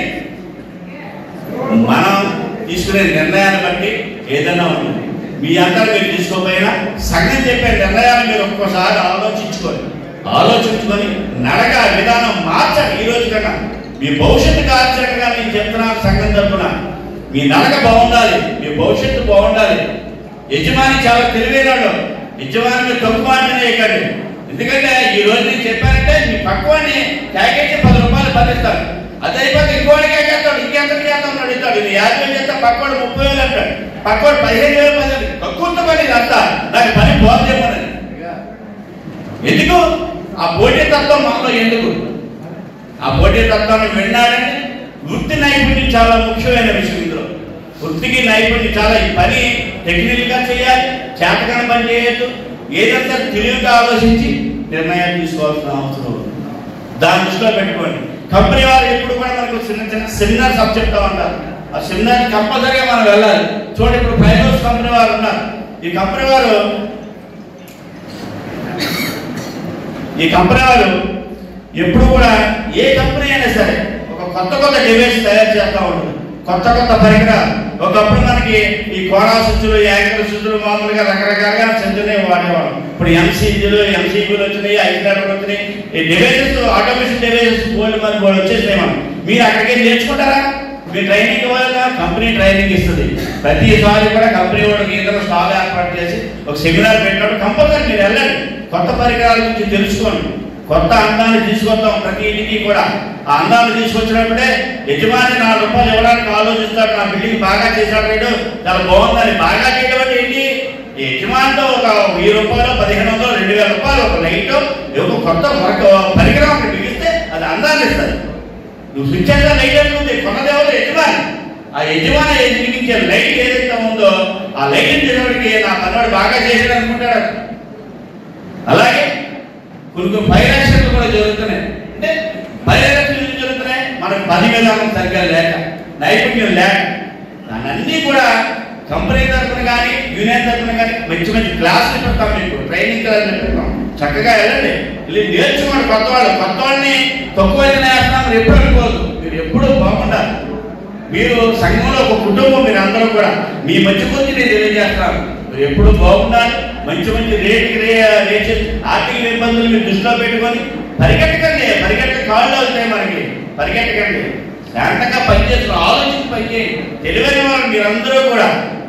Speaker 12: మనం తీసుకునే నిర్ణయాన్ని బట్టి ఏదైనా ఉంటుంది మీ అందరూ మీరు తీసుకోకపోయినా సంఘం చెప్పే నిర్ణయాలు మీరు ఒక్కోసారి ఆలోచించుకోండి ఆలోచించుకొని నడక విధానం మార్చండి ఈ రోజు కన్నా మీ భవిష్యత్తు కార్చకంగా నేను చెప్తున్నాను సంఘం తరపున మీ నడక బాగుండాలి మీ భవిష్యత్తు బాగుండాలి యజమాని చాలా తెలివైనడు యజమాని మీరు తప్పు మాటనే ఇవ్వకండి ఎందుకంటే ఈ రోజు నేను చెప్పానంటే మీ పక్కవాడిని ప్యాకేజీ పది రూపాయలు భరిస్తాడు అది అయిపోతే ఇంకోటికి ఎక్కేస్తాడు ఇంకెంతకి చేస్తాను అడుగుతాడు ఇది యాభై వేలు చేస్తే పక్కవాడు ముప్పై వేలు అంటాడు పక్కవాడు పదిహేను వేలు పది తక్కువ పని అంతా నాకు పని పోతేమోనని ఎందుకు ఆ పోటీ తత్వం మనలో ఎందుకు ఆ పోటీ తత్వాన్ని విన్నాడని వృత్తి నైపుణ్యం చాలా ముఖ్యమైన విషయం ఇందులో వృత్తికి నైపుణ్యం చాలా ఈ పని టెక్నికల్ గా చేయాలి చేతకాని పని చేయొద్దు ఏదంతా తెలివిగా ఆలోచించి నిర్ణయాలు తీసుకోవాల్సిన అవసరం ఉంది. దాన్ని దృష్టిలో పెట్టుకోండి కంపెనీ వారు ఎప్పుడు కూడా మనకు చిన్న చిన్న సెమినార్స్ అప్ చెప్తా ఉంటారు ఆ సెమినార్ కంపల్సరీగా మనం వెళ్ళాలి చూడండి ఇప్పుడు ఫైనాన్స్ కంపెనీ వారు ఉన్నారు ఈ కంపెనీ వారు ఈ కంపెనీ వారు ఎప్పుడు కూడా ఏ కంపెనీ అయినా సరే ఒక కొత్త కొత్త డివైస్ తయారు చేస్తూ ఉంటుంది కొత్త కొత్త పరికరాలు ఒకప్పుడు మనకి ఈ కోడా స్విచ్లు యాంకర్ స్విచ్లు మామూలుగా రకరకాలుగా చెందునే వాడేవాళ్ళం ఇప్పుడు ఎంసీజీలు ఎంసీబీలు వచ్చినాయి ఐదు వచ్చినాయి ఈ డివైసెస్ ఆటోమేషన్ డివైసెస్ బోల్డ్ మరి బోల్డ్ వచ్చేసినాయి మనం మీరు అక్కడికి వెళ్ళి నేర్చుకుంటారా మీ ట్రైనింగ్ ఇవ్వాలిగా కంపెనీ ట్రైనింగ్ ఇస్తుంది ప్రతిసారి కూడా కంపెనీ వాడికి ఏదైనా స్టాల్ ఏర్పాటు చేసి ఒక సెమినార్ పెట్టినప్పుడు కంపల్సరీ మీరు వెళ్ళండి కొత్త పరికరాల గురించి తెలుసుకోండి కొత్త అందాన్ని తీసుకొస్తాం ప్రతి ఇంటికి కూడా ఆ అందాన్ని తీసుకొచ్చినప్పుడే యజమాని నాలుగు రూపాయలు ఇవ్వడానికి ఆలోచిస్తాడు నా బిల్డింగ్ బాగా చేశాడు వీడు చాలా బాగుందని బాగా చేయడం అంటే ఏంటి యజమానితో ఒక వెయ్యి రూపాయలు పదిహేను వందలు రెండు వేల రూపాయలు ఒక లైట్ ఒక కొత్త మరొక పరికరం ఒకటి బిగిస్తే అది అందాన్ని ఇస్తుంది నువ్వు స్విచ్ అంటే లైట్ అనుకుంది కొన్నదేవరు యజమాని ఆ యజమాని ఎదిగించే లైట్ ఏదైతే ఉందో ఆ లైట్ చేసేవాడికి నా పనివాడు బాగా చేశాడు అనుకుంటాడు అలాగే కొన్ని కొన్ని ఫైర్ యాక్సిడెంట్లు కూడా జరుగుతున్నాయి అంటే ఫైర్ యాక్సిడెంట్లు ఎందుకు జరుగుతున్నాయి మనకు పని విధానం సరిగ్గా లేక నైపుణ్యం లేక దాన్ని కూడా కంపెనీ తరఫున కానీ యూనియన్ తరఫున కానీ మంచి మంచి క్లాసులు పెడతాం మీకు ట్రైనింగ్ క్లాసులు పెడతాం చక్కగా వెళ్ళండి వెళ్ళి నేర్చుకోండి కొత్త వాళ్ళు కొత్త వాళ్ళని తక్కువ వేస్తున్నాం మీరు ఎప్పుడు అనుకోవద్దు మీరు ఎప్పుడూ బాగుండాలి మీరు సంఘంలో ఒక కుటుంబం మీరు అందరూ కూడా మీ మధ్య కొద్ది నేను తెలియజేస్తాను మీరు ఎప్పుడు బాగుండాలి మంచి మంచి రేటుకి రే రేట్ ఆర్థిక ఇబ్బందులు మీరు దృష్టిలో పెట్టుకొని పరిగెట్టకండి పరిగెట్ట కాళ్ళు అవుతాయి మనకి పరిగెట్టకండి శాంతంగా పనిచేస్తున్న ఆలోచించి పనిచేయండి తెలివైన వారు మీరందరూ కూడా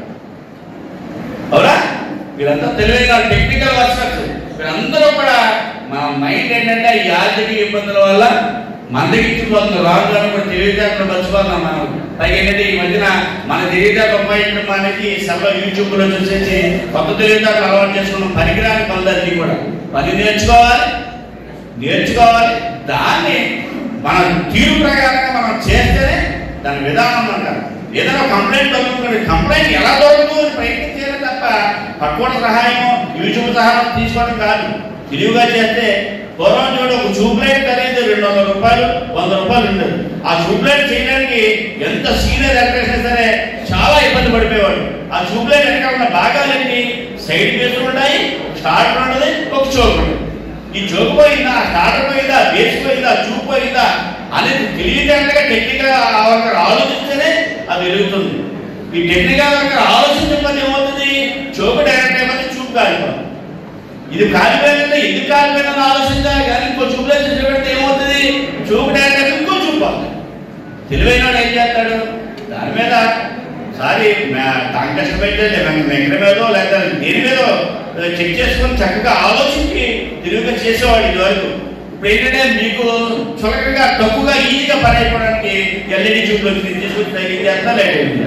Speaker 12: అవునా వీరంతా తెలివైన టెక్నికల్ వర్కర్స్ వీరందరూ కూడా మా మైండ్ ఏంటంటే ఈ ఆర్థిక ఇబ్బందుల వల్ల మందగించిపోతుంది రాను రాను కూడా తెలివితేటలు మర్చిపోతున్నాం మనం పైగా ఏంటంటే ఈ మధ్యన మన తెలివితేటలు ఉపయోగించడం మానేసి సెల్లో యూట్యూబ్ లో చూసేసి కొత్త తెలివితేటలు అలవాటు చేసుకున్న పనికిరాని పనులన్నీ కూడా పని నేర్చుకోవాలి నేర్చుకోవాలి దాన్ని మన తీరు ప్రకారంగా మనం చేస్తేనే దాని విధానం అంటారు ఏదైనా కంప్లైంట్ దొరుకుతుంది కంప్లైంట్ ఎలా దొరుకుతుందో అని ప్రయత్నించాలి తప్ప పట్టుకోవడం సహాయం యూట్యూబ్ సహాయం తీసుకోవడం కాదు తెలివిగా చేస్తే పూర్వం చూడు ఒక ట్యూబ్లైట్ ఖరీదు రెండు వందల రూపాయలు వంద రూపాయలు ఉండదు ఆ ట్యూబ్లైట్ చేయడానికి ఎంత సీనియర్ ఎలక్ట్రీషియన్ సరే చాలా ఇబ్బంది పడిపోయేవాడు ఆ ట్యూబ్లైట్ వెనక ఉన్న భాగాలన్నీ సైడ్ బేస్లు ఉన్నాయి స్టార్టర్ ఉండదు ఒక చోకు ఉండదు ఈ జోకు పోయిందా స్టార్టర్ పోయిందా బేస్ పోయిందా చూపు పోయిందా అనేది తెలియజేయగా టెక్నికల్ వర్కర్ ఆలోచిస్తేనే అది వెలుగుతుంది ఈ టెక్నికల్ వర్కర్ ఆలోచించకపోతే ఏమవుతుంది చోకు డైరెక్ట్ అయిపోతే చూపు కాలిపోతుంది ఇది కాలిపోయిందంటే ఎందుకు కాలిపోయిందని ఆలోచించాలి కానీ ఇంకో చూపులో చూసి పెడితే ఏమవుతుంది చూపు డైరెక్ట్ అయితే ఇంకో చూపు అవుతుంది. తెలివైన వాడు ఏం చేస్తాడు దాని మీద సారి కాంటెస్ట్ పెట్టే వెంకట మీదో లేదా దేని మీదో చెక్ చేసుకొని చక్కగా ఆలోచించి తిరుగుగా చేసేవాడు ఇది వరకు ఇప్పుడు ఏంటంటే మీకు చులకగా తక్కువగా ఈజీగా పని అయిపోవడానికి ఎల్ఈడి చూపులు తీసుకొచ్చి తగ్గింది అంతా లేట్ అయింది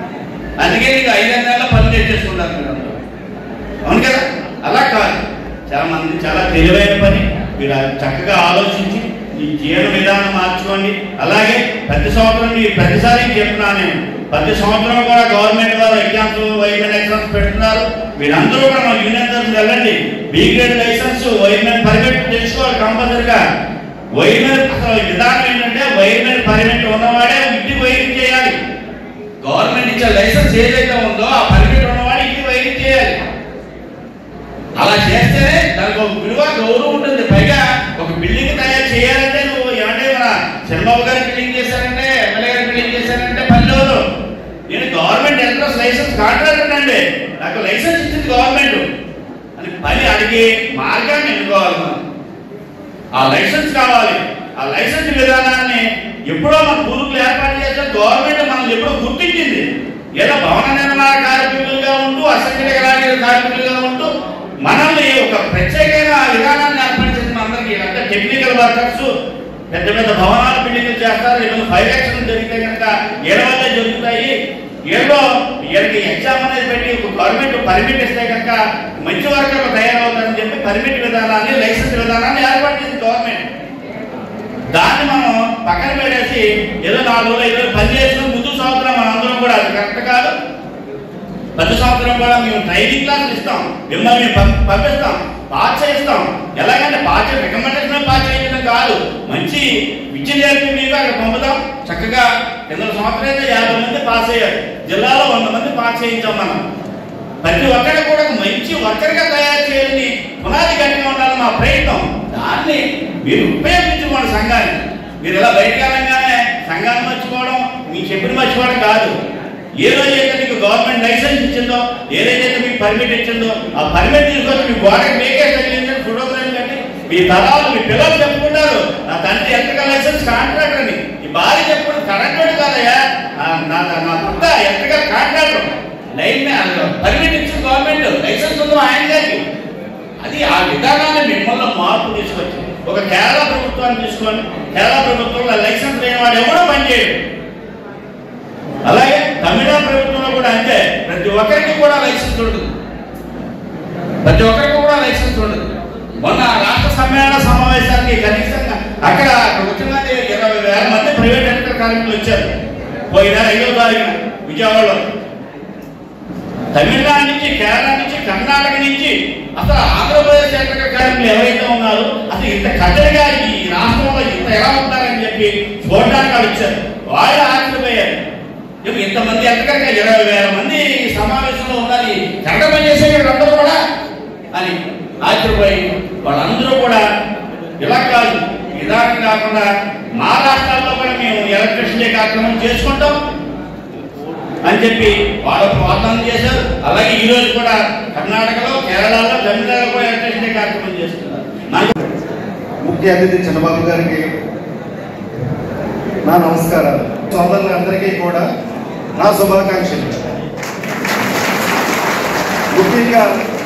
Speaker 12: అందుకే నీకు ఐదు నెలల పని చేసేసుకుంటారు మీరు అందరూ. అవును కదా అలా కాదు చాలా మంది చాలా తెలివైన పని మీరు అది చక్కగా ఆలోచించి ఈ జీవన విధానం మార్చుకోండి అలాగే ప్రతి సంవత్సరం ఈ ప్రతిసారి చెప్తున్నాను నేను ప్రతి సంవత్సరం కూడా గవర్నమెంట్ వారు ఎగ్జామ్స్ వైమెన్ ఎగ్జామ్స్ పెడుతున్నారు మీరందరూ కూడా మన యూనియన్ తరఫున వెళ్ళండి B grade license wireman permit తెలుసుకోవాలి కంపల్సరిగా వైమెన్ అసలు విధానం ఏంటంటే వైమెన్ పర్మిట్ ఉన్నవాడే ఇంటికి వైరింగ్ చేయాలి గవర్నమెంట్ ఇచ్చే లైసెన్స్ ఏదైతే ఉందో ఆ పర్మిట్ ఉన్నవాడు ఇంటికి వైరింగ్ చేయాలి అలా చేస్తేనే దానికి ఒక విలువ గౌరవం ఉంటుంది పైగా ఒక బిల్డింగ్ తయారు చేయాలంటే నువ్వు ఏమంటే మన చంద్రబాబు గారు బిల్డింగ్ చేశారంటే ఎమ్మెల్యే గారు బిల్డింగ్ చేశారంటే పల్లెలు నేను గవర్నమెంట్ ఎంట్రన్స్ లైసెన్స్ కాంట్రాక్టర్ అండి నాకు లైసెన్స్ ఇచ్చింది గవర్నమెంట్ అని పని అడిగి మార్గాన్ని ఎన్నుకోవాలి మనం ఆ లైసెన్స్ కావాలి ఆ లైసెన్స్ విధానాన్ని ఎప్పుడో మన పూర్వీకులు ఏర్పాటు చేస్తే గవర్నమెంట్ మనల్ని ఎప్పుడో గుర్తించింది ఏదో భవన నిర్మాణ కార్మికులుగా ఉంటూ అసంఘటిత కార్మిక కార్మికులుగా ఉంటూ మనల్ని ఒక ప్రత్యేకమైన విధానాన్ని ఏర్పరిచింది మనందరికీ అంటే టెక్నికల్ వర్కర్స్ పెద్ద పెద్ద భవనాలు బిల్డింగ్ చేస్తారు ఏమైనా ఫైర్ యాక్షన్ జరిగితే కనుక ఏడు వల్లే జరుగుతాయి ఏదో వీళ్ళకి ఎగ్జామ్ అనేది పెట్టి ఒక గవర్నమెంట్ పర్మిట్ ఇస్తే కనుక మంచి వర్కర్లు తయారవుతారని చెప్పి పర్మిట్ విధానాన్ని లైసెన్స్ విధానాన్ని ఏర్పాటు చేసింది గవర్నమెంట్ దాన్ని మనం పక్కన పెట్టేసి ఏదో నాలుగు రోజులు ఐదు రోజులు పని చేసిన ముందు సంవత్సరం మనం అందరం కూడా అది కరెక్ట్ కాదు ప్రతి సంవత్సరం కూడా మేము ట్రైనింగ్ క్లాసులు ఇస్తాం మిమ్మల్ని మేము పం- పంపిస్తాం పాస్ చేస్తాం ఎలాగంటే పాస్ రికమెండేషన్ పాస్ చేయడం కాదు మంచి విద్య నేర్పి మీకు అక్కడ పంపుతాం చక్కగా కింద సంవత్సరం అయితే యాభై మంది పాస్ అయ్యారు జిల్లాలో వంద మంది పాస్ చేయించాం మనం ప్రతి ఒక్కరు కూడా ఒక మంచి వర్కర్గా తయారు చేయాలని పునాది గట్టిగా ఉండాలని మా ప్రయత్నం దాన్ని మీరు ఉపయోగించుకోండి సంఘాన్ని మీరు ఇలా బయటకు వెళ్ళంగానే సంఘాన్ని మర్చిపోవడం మీ చెప్పిన మర్చిపోవడం కాదు ఏ రోజైతే మీకు గవర్నమెంట్ లైసెన్స్ ఇచ్చిందో ఏదైతే మీకు పర్మిట్ ఇచ్చిందో ఆ పర్మిట్ తీసుకొచ్చి మీ గోడకి మీకే తగిలిందని ఫోటోగ్రాఫ్ కట్టి మీ తరాలు మీ పిల్లలు చెప్పుకుంటారు నా తండ్రి ఎలక్ట్రికల్ లైసెన్స్ కాంట్రాక్టర్ అని ఈ భార్య చెప్పుకుంటే కరెక్ట్ కాదయ్యా నా- నా నా భర్త electrical contractor line man permit ఇచ్చిన గవర్నమెంట్ లైసెన్స్ ఉందో ఆయన గారికి అది ఆ విధానాన్ని మిమ్మల్ని మార్పు తీసుకొచ్చి ఒక కేరళ ప్రభుత్వాన్ని తీసుకోండి కేరళ ప్రభుత్వంలో లైసెన్స్ లేని వాడు ఎవడో పనిచేయడు అలాగే తమిళనాడు ప్రభుత్వంలో కూడా అంతే ప్రతి ఒక్కరికి కూడా లైసెన్స్ ఉంటుంది ప్రతి ఒక్కరికి కూడా లైసెన్స్ ఉండదు మొన్న రాష్ట్ర సమ్మేళన సమావేశానికి కనీసంగా అక్కడ అక్కడ వచ్చిన మంది ఇరవై వేల మంది ప్రైవేట్ ఎలక్ట్రికల్ కార్మికులు వచ్చారు పోయిన ఐదో తారీఖున విజయవాడలో తమిళనాడు నుంచి కేరళ నుంచి కర్ణాటక నుంచి అసలు ఆంధ్రప్రదేశ్ ఎలక్ట్రికల్ కార్మికులు ఎవరైతే ఉన్నారో అసలు ఇంత కట్టడిగా ఈ రాష్ట్రంలో ఇంత ఎలా ఉంటారని చెప్పి చూడడానికి వాళ్ళు వచ్చారు వాళ్ళు ఆశ్చర్యపోయారు ఇవి ఇంతమంది ఎలక్ట్రికల్ ఇరవై వేల మంది ఈ సమావేశంలో ఉన్నది కరెక్ట్ పని చేసే అందరూ కూడా అని ఆశ్చర్యపోయి వాళ్ళందరూ కూడా ఇలా కాదు విధానం కాకుండా మా రాష్ట్రాల్లో కూడా మేము ఎలక్ట్రిసిటీ కార్యక్రమం చేసుకుంటాం అని చెప్పి వాళ్ళు వాగ్దానం చేశారు అలాగే ఈ రోజు కూడా కర్ణాటకలో కేరళలో తమిళనాడులో కూడా ఎలక్ట్రిసిటీ కార్యక్రమం చేస్తున్నారు మనకు
Speaker 8: ముఖ్య అతిథి చంద్రబాబు గారికి
Speaker 13: నా నమస్కారాలు సోదరులందరికీ కూడా నా శుభాకాంక్షలు ముఖ్యంగా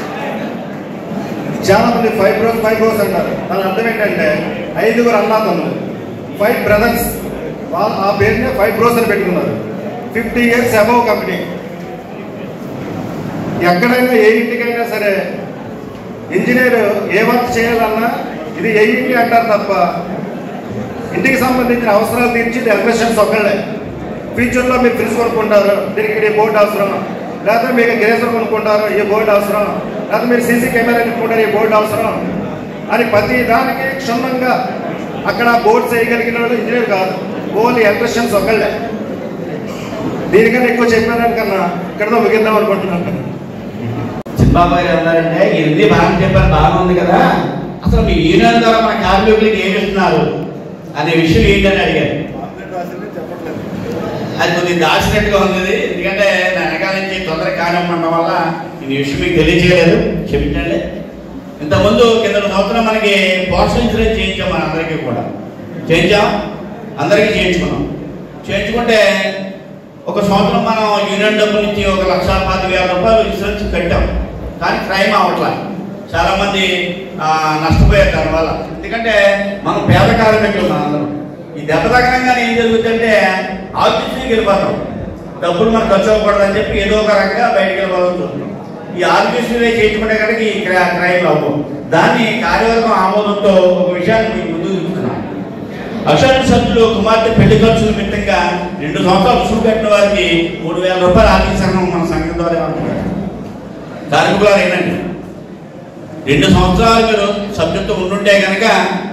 Speaker 13: చాలా మంది ఫైవ్ బ్రోస్ ఫైవ్ బ్రోస్ అంటారు దాని అర్థం ఏంటంటే ఐదుగురు అన్నాతమ్ములు ఫైవ్ బ్రదర్స్ ఆ పేరునే ఫైవ్ బ్రోస్ అని పెట్టుకున్నారు ఫిఫ్టీ ఇయర్స్ అబవ్ కంపెనీ ఎక్కడైనా ఏ ఇంటికైనా సరే ఇంజనీర్ ఏ వర్క్ చేయాలన్నా ఇది ఏ ఇంటి అంటారు తప్ప ఇంటికి సంబంధించిన అవసరాలు తీర్చింది ఎలక్ట్రిషియన్స్ ఒక్కళ్ళే ఫ్యూచర్లో మీరు ఫ్రిడ్జ్ కొనుక్కుంటారు దీనికి ఈ బోర్డు అవసరం లేకపోతే మీకు గ్రేజర్ కొనుక్కుంటారు ఈ బోర్డు అవసరం లేకపోతే మీరు సీసీ కెమెరా పెట్టుకుంటారు ఈ బోర్డు అవసరం అని ప్రతి దానికి క్షుణ్ణంగా అక్కడ బోర్డు చేయగలిగిన వాళ్ళు ఇంజనీర్ కాదు ఓన్లీ ఎలక్ట్రిషియన్స్ ఒక్కళ్ళే దీనికన్నా ఎక్కువ చెప్పినానికన్నా ఇక్కడతో ముగిద్దాం అనుకుంటున్నాను
Speaker 12: చిన్నబాబు గారు ఉన్నారంటే ఎన్ని బాగా చెప్పారు బాగుంది కదా అసలు మీ యూనియన్ ద్వారా మన కార్మికులకి ఏమి ఇస్తున్నారు అనే విషయం ఏంటని అడిగారు అది కొద్దిగా దాచినట్టుగా ఉంది ఎందుకంటే నా వెనకాల నుంచి తొందరగా కానివ్వడం వల్ల ఈ విషయం మీకు తెలియజేయలేదు క్షమించండి ఇంతకుముందు కింద సంవత్సరం మనకి పోస్టల్ ఇన్సూరెన్స్ చేయించాం మన అందరికీ కూడా చేయించాం అందరికీ చేయించుకున్నాం చేయించుకుంటే ఒక సంవత్సరం మనం యూనియన్ డబ్బు నుంచి ఒక లక్ష పది వేల రూపాయలు ఇన్సూరెన్స్ కట్టాం కానీ క్రైమ్ అవ్వట్లా చాలా మంది ఆ, నష్టపోయారు దానివల్ల ఎందుకంటే మనం పేద కార్మికులు మనందరం ఈ దెబ్బ తగ్గనంగానే ఏం జరుగుతుందంటే ఆఫీస్కి వెళ్ళిపోతాం డబ్బులు మనకు ఖర్చు అవ్వకూడదని చెప్పి ఏదో ఒక రకంగా బయటకు వెళ్ళిపోవాలని చూస్తున్నాం ఈ ఆర్బీసీలో చేయించుకుంటే కనుక ఈ క్రై- క్రైమ్ అవ్వవు దాన్ని కార్యవర్గం ఆమోదంతో ఒక విషయాన్ని మీకు ముందుకు చూస్తున్నాం అక్షర సభ్యులు కుమార్తె పెళ్లి ఖర్చుల నిమిత్తంగా రెండు సంవత్సరాలు రుసుము కట్టిన వారికి మూడు వేల రూపాయలు ఆర్థిక సంఘం మన సంఘం ద్వారా ఇవ్వనుకుంటారు కార్మికులు ఏంటండి రెండు సంవత్సరాలు మీరు సభ్యత్వం ఉండుంటే కనుక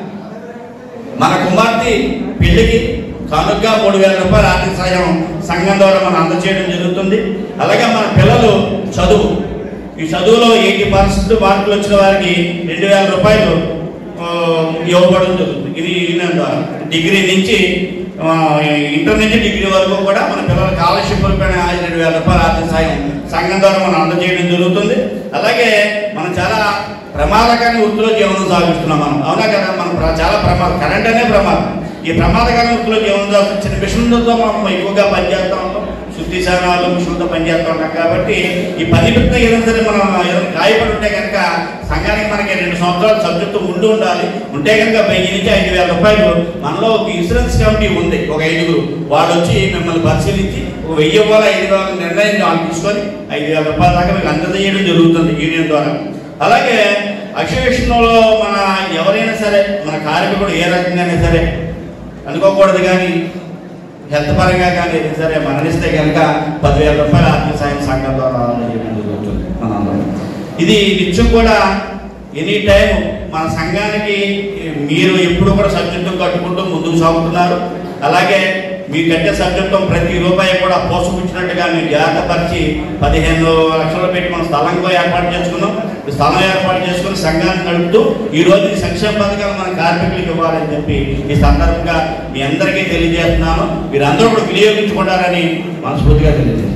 Speaker 12: మన కుమార్తె పెళ్లికి కానుకగా మూడు వేల రూపాయల ఆర్థిక సాయం సంఘం ద్వారా మనం అందజేయడం జరుగుతుంది అలాగే మన పిల్లలు చదువు ఈ చదువులో ఎయిటీ పర్సెంట్ మార్కులు వచ్చిన వారికి రెండు వేల రూపాయలు ఆ, ఇవ్వబడడం జరుగుతుంది ఇది యూనియన్ ద్వారా డిగ్రీ నుంచి ఆ, ఇంటర్ నుంచి డిగ్రీ వరకు కూడా మన పిల్లల స్కాలర్షిప్ రూపాయన రెండు వేల రూపాయల ఆర్థిక సాయం సంఘం ద్వారా మనం అందజేయడం జరుగుతుంది అలాగే మనం చాలా ప్రమాదకరమైన వృత్తిలో జీవనం సాగిస్తున్నాం మనం అవునా కదా మనం ప్ర- చాలా ప్రమాదం కరెంట్ అనే ప్రమాదం ఈ ప్రమాదకరమైన వృత్తిలో జీవనం సాగిస్తున్న మిషన్లతో మనం ఎక్కువగా పనిచేస్తూ ఉంటాం శుద్ధి శానాలు మిషన్లతో పనిచేస్తూ ఉంటాం కాబట్టి ఈ పని పెద్ద ఏదైనా సరే మనం ఏదైనా గాయపడి ఉంటే కనుక సంఘానికి మనకి రెండు సంవత్సరాలు సబ్జెక్టు ఉండి ఉండాలి ఉంటే కనుక వెయ్యి నుంచి ఐదు వేల రూపాయలు మనలో ఒక ఇన్సూరెన్స్ కమిటీ ఉంది ఒక ఐదుగురు వాళ్ళు వచ్చి మిమ్మల్ని పరిశీలించి ఒక వెయ్యి వేల ఐదు వేల నిర్ణయం వాళ్ళు తీసుకొని ఐదు వేల రూపాయల దాకా మీకు అందజేయడం జరుగుతుంది యూనియన్ ద్వారా అలాగే అక్షయక్షణంలో మన ఎవరైనా సరే మన కార్మికుడు ఏ రకంగానే సరే అనుకోకూడదు కానీ హెల్త్ పరంగా కానీ ఏదైనా సరే మరణిస్తే కనుక పదివేల రూపాయల ఆర్థిక సాయం సంఘం ద్వారా అందజేయడం జరుగుతుంది మనందరం ఇది నిత్యం కూడా ఎనీ టైం మన సంఘానికి మీరు ఎప్పుడు కూడా సబ్జెక్టు కట్టుకుంటూ ముందుకు సాగుతున్నారు అలాగే మీ కట్టే సబ్జెక్టు ప్రతి రూపాయి కూడా పోసుకొచ్చినట్టుగా మీరు జాగ్రత్త పరిచి పదిహేను లక్షలు పెట్టి మనం స్థలం కూడా ఏర్పాటు చేసుకున్నాం ఈ స్థలం ఏర్పాటు చేసుకుని సంఘాన్ని నడుపుతూ ఈ రోజు ఈ సంక్షేమ పథకాలు మన కార్మికులకు ఇవ్వాలని చెప్పి ఈ సందర్భంగా మీ అందరికీ తెలియజేస్తున్నాను మీరందరూ కూడా వినియోగించుకుంటారని మనస్ఫూర్తిగా తెలియజేస్తున్నాను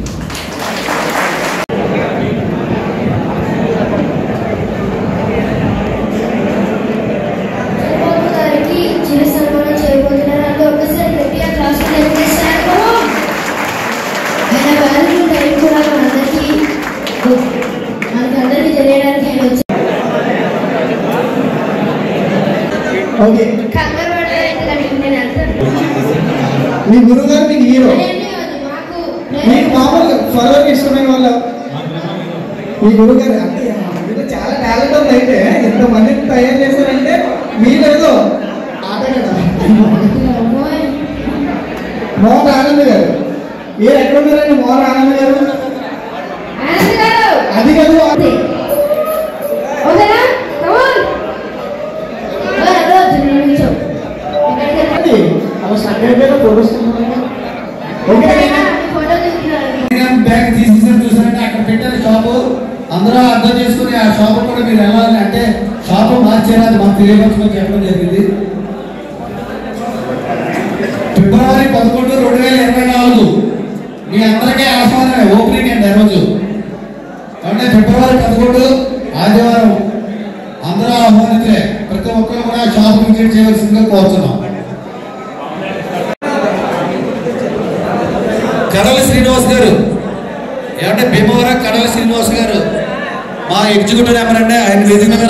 Speaker 3: చంద్రబాబు గారికి చిరు సన్మానం చేయబోతున్నారు అందులో ఒక్కసారి గట్టిగా క్లాస్ నేర్పిస్తారు ఆయన వాల్యూ టైం కూడా మనందరికీ మనకి అందరికీ తెలియడానికి ఆయన వచ్చి
Speaker 2: ఓకే
Speaker 3: కంగారు పడతారైతే కానీ నేను వెళ్తాను
Speaker 2: మీ గురువు గారు మీకు హీరో
Speaker 3: అదేంటి అది మాకు
Speaker 2: మీకు మామూలుగా స్వరం ఇష్టమైన వాళ్ళ మీ గురువు గారు అంటే మీకు చాలా టాలెంట్ ఉంది అయితే ఇంతమందిని తయారు చేశారంటే మీరేదో ఆటగాడా మోహన్ ఆనంద్ గారు మీరు ఎక్కడ ఉన్నారండి మోహన్ ఆనంద్ గారు
Speaker 3: ఆనంద్ గారు
Speaker 2: అది కాదు
Speaker 3: ఓకేనా కమాన్ నిమిషం
Speaker 2: అలా సంగతి మీద పొడుస్తున్నారు ఓకే
Speaker 3: ఫోటో దిగుతున్నారు
Speaker 4: బ్యాగ్ తీసేసారు చూసారంటే అక్కడ పెట్టారు షాపు అందరూ అర్థం చేసుకుని ఆ షాపు కూడా మీరు వెళ్ళాలి అంటే షాపు మార్చేయాలి అది మాకు తెలియపరచుకొని చెప్పడం జరిగింది ఫిబ్రవరి పదకొండు రెండు వేల ఇరవై నాలుగు మీ అందరికీ ఆహ్వానమే ఓపెనింగ్ అండి ఆ రోజు అంటే ఫిబ్రవరి పదకొండు ఆదివారం అందరూ ఆహ్వానితులే ప్రతి ఒక్కరు కూడా షాప్ విజిట్ చేయవలసిందిగా కోరుతున్నాం ఏమంటే భీమవరం కడవ శ్రీనివాస్ గారు మా ఎగ్జిక్యూటివ్ నెంబర్ అండి ఆయన వేదిక మీద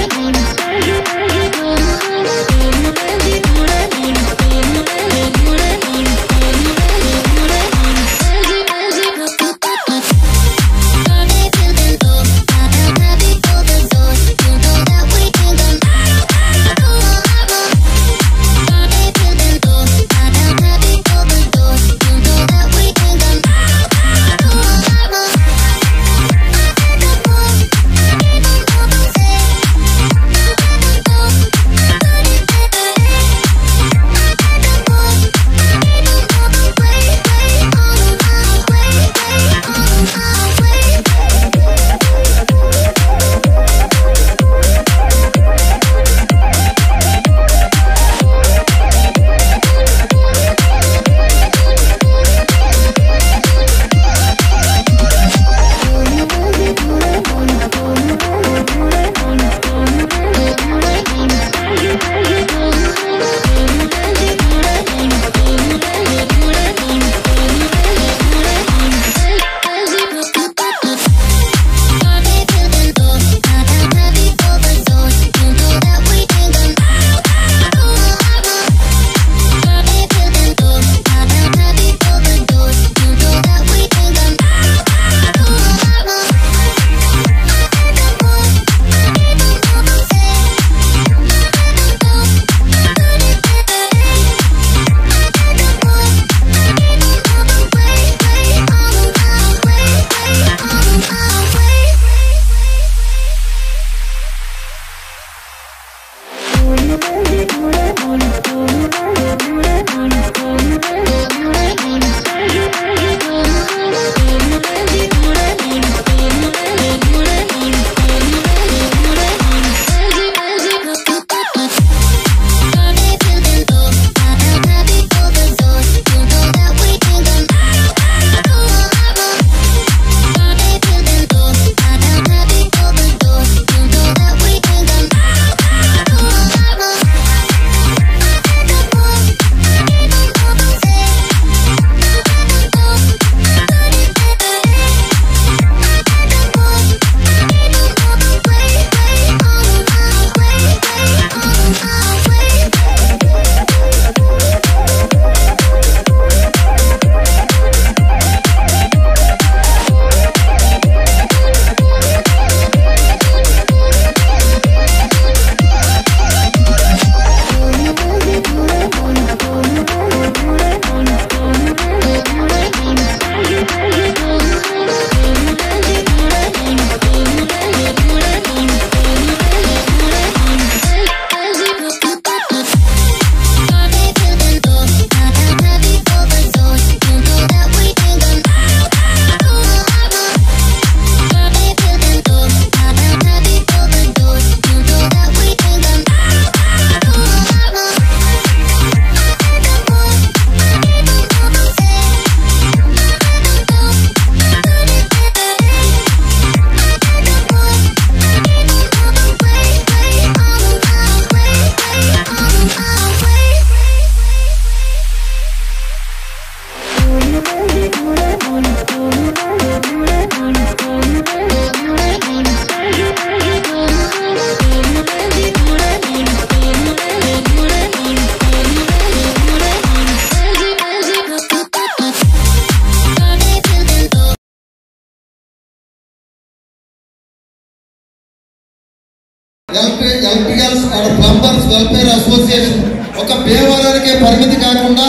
Speaker 14: electricals and plumbers welfare association ఒక భీమవరానికే పరిమితి కాకుండా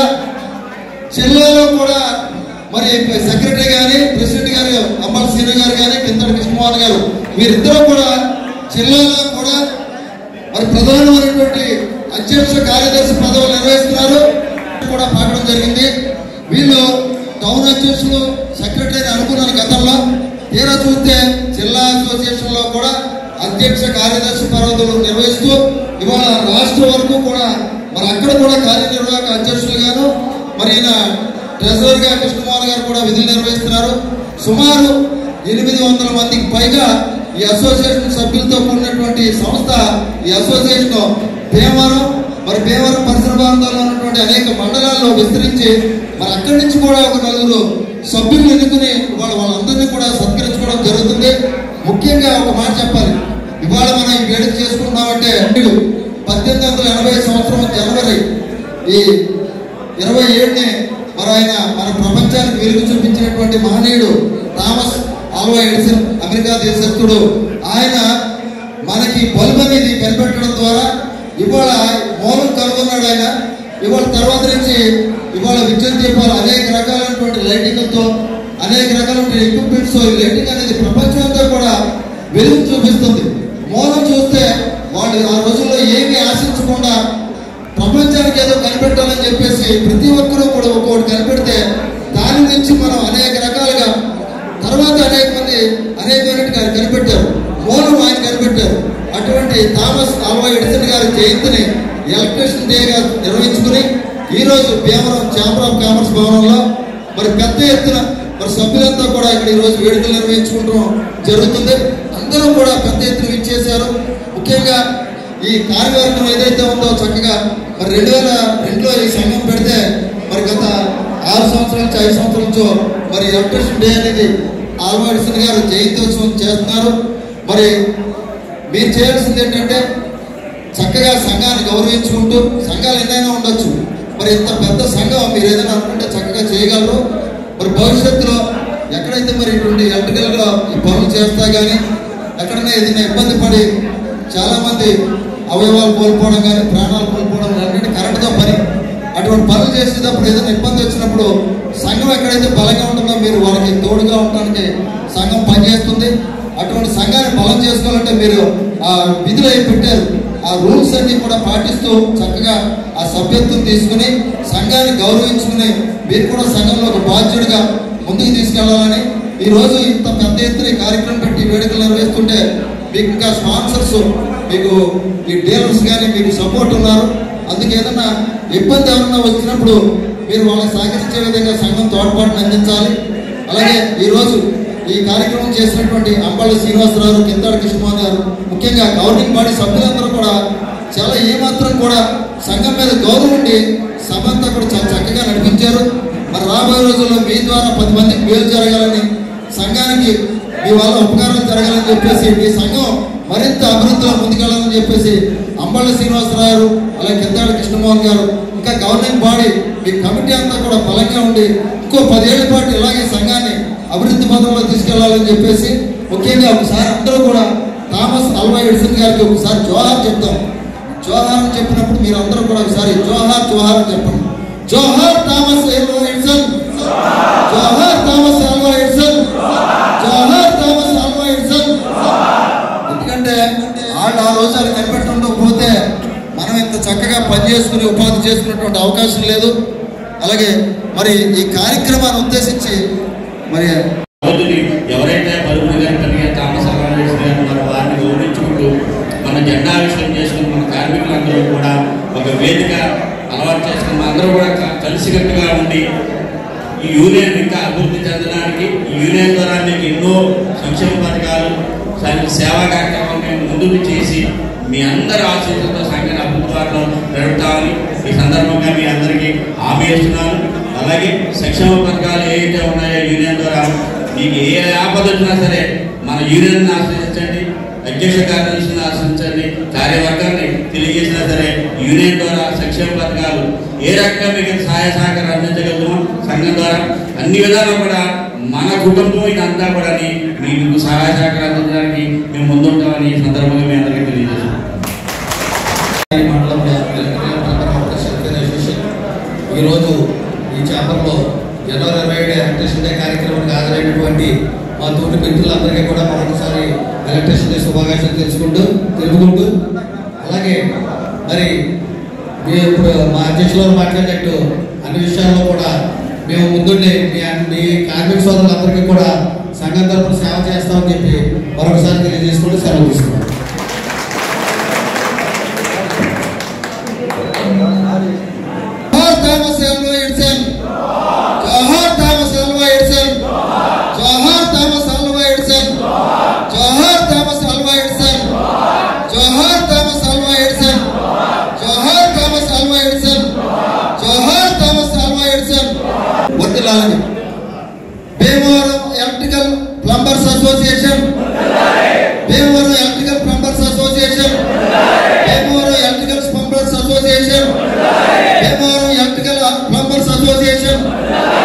Speaker 14: జిల్లాలో కూడా మరి సెక్రటరీ గాని ప్రెసిడెంట్ గారు అమ్మల్ సీను గారు కానీ కిందటి కృష్ణమోహన్ గారు వీరిద్దరూ కూడా జిల్లాలో కూడా మరి ప్రధానమైనటువంటి అధ్యక్ష కార్యదర్శి పదవులు నిర్వహిస్తున్నారు కూడా పాకడం జరిగింది వీళ్ళు టౌన్ అధ్యక్షులు సెక్రటరీ అనుకున్నారు గతంలో తీరా చూస్తే జిల్లా అసోసియేషన్ లో కూడా అధ్యక్ష కార్యదర్శి పదవులు నిర్వహిస్తూ ఇవాళ రాష్ట్రం వరకు కూడా మరి అక్కడ కూడా కార్యనిర్వాహక అధ్యక్షులుగాను మరి ఈయన ట్రెజరర్ గా కృష్ణమోహన్ గారు కూడా విధులు నిర్వహిస్తున్నారు సుమారు ఎనిమిది వందల మందికి పైగా ఈ అసోసియేషన్ సభ్యులతో కూడినటువంటి సంస్థ ఈ అసోసియేషన్ భీమవరం మరి భీమవరం పరిసర ప్రాంతాల్లో ఉన్నటువంటి అనేక మండలాల్లో విస్తరించి మరి అక్కడి నుంచి కూడా ఒక నలుగురు సభ్యులు ఎన్నుకుని వాళ్ళ వాళ్ళందరినీ కూడా ఈ ఇరవై ఏడుని మరి ఆయన మన ప్రపంచానికి వెలుగు చూపించినటువంటి మహనీయుడు థామస్ ఆల్వా ఎడిసన్ అమెరికా దేశస్థుడు ఆయన మనకి బల్బ్ అనేది కనిపెట్టడం ద్వారా ఇవాళ మూలం కనుగొన్నాడు ఆయన ఇవాళ తర్వాత నుంచి ఇవాళ విద్యుత్ దీపాలు అనేక రకాలైనటువంటి లైటింగ్లతో అనేక రకాలైన ఎక్విప్మెంట్స్ ఈ లైటింగ్ అనేది ప్రపంచం అంతా కూడా వెలుగు చూపిస్తుంది మూలం చూస్తే వాళ్ళు ఆ రోజుల్లో ఏమీ ఆశించకుండా ప్రపంచానికి ఏదో కనిపెట్టాలని చెప్పేసి ప్రతి ఒక్కరూ కూడా ఒక్కొక్కటి కనిపెడితే దాని నుంచి మనం అనేక రకాలుగా తర్వాత అనేక మంది అనేకమైనట్టుగా కనిపెట్టారు మూలం ఆయన కనిపెట్టారు అటువంటి థామస్ ఆల్వా ఎడిసన్ గారి జయంతిని ఎలక్ట్రిషన్ డేగా నిర్వహించుకుని ఈ రోజు భీమవరం ఛాంబర్ ఆఫ్ కామర్స్ భవనంలో మరి పెద్ద ఎత్తున మరి సభ్యులంతా కూడా ఇక్కడ ఈ రోజు వేడుకలు నిర్వహించుకుంటాం జరుగుతుంది అందరూ కూడా పెద్ద ఎత్తున ఇచ్చేశారు ముఖ్యంగా ఈ కార్యవర్గం ఏదైతే ఉందో చక్కగా మరి రెండు వేల రెండులో ఈ సంఘం పెడితే మరి గత ఆరు సంవత్సరాల నుంచి ఐదు సంవత్సరాల నుంచో మరి ఎలక్ట్రిషన్ డే అనేది ఆల్వాడిసన్ గారు జయంతోత్సవం చేస్తున్నారు మరి మీరు చేయాల్సింది ఏంటంటే చక్కగా సంఘాన్ని గౌరవించుకుంటూ సంఘాలు ఎన్నైనా ఉండొచ్చు మరి ఇంత పెద్ద సంఘం మీరు ఏదైనా అనుకుంటే చక్కగా చేయగలరు మరి భవిష్యత్తులో ఎక్కడైతే మరి ఇటువంటి ఎలక్ట్రికల్గా ఈ పనులు చేస్తా కానీ ఎక్కడైనా ఏదైనా ఇబ్బంది పడి చాలా మంది అవయవాలు కోల్పోవడం కానీ ప్రాణాలు కోల్పోవడం అన్నింటి కరెంట్తో పని అటువంటి పనులు చేసేటప్పుడు ఏదైనా ఇబ్బంది వచ్చినప్పుడు సంఘం ఎక్కడైతే బలంగా ఉంటుందో మీరు వాళ్ళకి తోడుగా ఉండడానికి సంఘం పనిచేస్తుంది అటువంటి సంఘాన్ని బలం చేసుకోవాలంటే మీరు ఆ విధులు అవి పెట్టారు ఆ రూల్స్ అన్ని కూడా పాటిస్తూ చక్కగా ఆ సభ్యత్వం తీసుకుని సంఘాన్ని గౌరవించుకుని మీరు కూడా సంఘంలో ఒక బాధ్యుడిగా ముందుకు తీసుకెళ్లాలని ఈ రోజు ఇంత పెద్ద ఎత్తున ఈ కార్యక్రమం పెట్టి వేడుకలు నిర్వహిస్తుంటే మీకు ఇంకా స్పాన్సర్స్ మీకు ఈ డీలర్స్ కానీ మీకు సపోర్ట్ ఉన్నారు అందుకే ఏదైనా ఇబ్బంది ఏమన్నా వచ్చినప్పుడు మీరు వాళ్ళకి సహకరించే విధంగా సంఘం తోడ్పాటును అందించాలి అలాగే ఈ రోజు ఈ కార్యక్రమం చేసినటువంటి అంబాళి శ్రీనివాసరావు కిందాడి కృష్ణమోహన్ గారు ముఖ్యంగా గవర్నింగ్ బాడీ సభ్యులందరూ కూడా చాలా ఏమాత్రం కూడా సంఘం మీద గౌరవం ఉండి సభ అంతా కూడా చాలా చక్కగా నడిపించారు మరి రాబోయే రోజుల్లో మీ ద్వారా పది మందికి మేలు జరగాలని సంఘానికి మీ వల్ల ఉపకారం జరగాలని చెప్పేసి మీ సంఘం మరింత అభివృద్ధిలో ముందుకెళ్ళాలని చెప్పేసి అంబళ్ళ శ్రీనివాసరావు గారు అలాగే కిందాడి కృష్ణమోహన్ గారు ఇంకా గవర్నింగ్ బాడీ మీ కమిటీ అంతా కూడా బలంగా ఉండి ఇంకో పదేళ్ల పాటు ఇలాగే సంఘాన్ని అభివృద్ధి పథంలో తీసుకెళ్లాలని చెప్పేసి ముఖ్యంగా ఒకసారి అందరూ కూడా థామస్ అల్వా ఎడిసన్ గారికి ఒకసారి జోహార్ చెప్తాం జోహార్ అని చెప్పినప్పుడు మీరు అందరూ కూడా ఒకసారి జోహార్ జోహార్ అని చెప్పండి జోహార్ థామస్ అల్వా ఎడిసన్ జోహార్ థామస్ అల్వా ఎడిసన్ జోహార్ థామస్ అల్వా ఎడిసన్ ఎందుకంటే వాళ్ళు ఆ రోజు అది కనిపెట్టకపోతే మనం ఇంత చక్కగా పనిచేసుకుని ఉపాధి చేసుకునేటువంటి అవకాశం లేదు అలాగే మరి ఈ కార్యక్రమాన్ని ఉద్దేశించి మరి
Speaker 12: రోజుని ఎవరైతే బరువు నిరంతరంగా థామస్ అల్వారెడ్డి గారు ఉన్నారో వారిని గౌరవించుకుంటూ మన జెండా విషయం చేసుకుని మన కార్మికులందరూ కూడా ఒక వేదిక అలవాటు చేసుకుని అందరూ కూడా క- కలిసికట్టుగా ఉండి ఈ యూనియన్ ఇంకా అభివృద్ధి చెందడానికి ఈ యూనియన్ ద్వారా మీకు ఎన్నో సంక్షేమ పథకాలు స- సేవా కార్యక్రమాలు మేము ముందుకు చేసి మీ అందరి ఆశీస్సులతో సంఘాన్ని అభివృద్ధి బాటలో నడుపుతామని ఈ సందర్భంగా మీ అందరికీ హామీ ఇస్తున్నాను అలాగే సంక్షేమ పథకాలు ఏవైతే ఉన్నాయో యూనియన్ ద్వారా మీకు ఏ ఆపద వచ్చినా సరే మన యూనియన్ ఆశ్రయించండి అధ్యక్ష కార్యదర్శిని ఆశ్రయించండి కార్యవర్గాన్ని తెలియజేసినా సరే యూనియన్ ద్వారా సంక్షేమ పథకాలు ఏ రకంగా మీకు సహాయ సహకారం అందించగలుగుతామో సంఘం ద్వారా అన్ని విధాలు కూడా మన కుటుంబం ఇదంతా కూడా మీకు సహాయ సహకారం అందించడానికి మేము ముందుంటామని ఈ సందర్భంగా మీ అందరికీ తెలియజేస్తున్నాం
Speaker 4: ఈరోజు ఈ చేపల్లో జనవరి ఇరవై ఏడు ఎలక్ట్రిషన్ డే కార్యక్రమానికి హాజరైనటువంటి మా తోటి మిత్రులందరికీ కూడా మరొకసారి ఎలక్ట్రిషన్ డే శుభాకాంక్షలు తెలుసుకుంటూ తెలుపుకుంటూ అలాగే మరి మేము ఇప్పుడు మా అధ్యక్షులు వారు మాట్లాడినట్టు అన్ని విషయాల్లో కూడా మేము ముందుండి మీ మీ కార్మిక సోదరులందరికీ కూడా సంఘం తరపున సేవ చేస్తామని చెప్పి మరొకసారి తెలియజేసుకుంటూ సెలవు తీసుకున్నాం
Speaker 14: జోహార్ థామస్ అల్వా ఎడిసన్ జోహార్ థామస్ అల్వా ఎడిసన్ జోహార్ థామస్ అల్వా ఎడిసన్ జోహార్ థామస్ అల్వా ఎడిసన్ జోహార్ థామస్ అల్వా ఎడిసన్ జోహార్ థామస్ అల్వా ఎడిసన్ జోహార్ థామస్ అల్వా ఎడిసన్ వర్దిల్లాలని Bhimavaram electrical plumbers association Bhimavaram electrical plumbers association Bhimavaram electrical plumbers association Bhimavaram association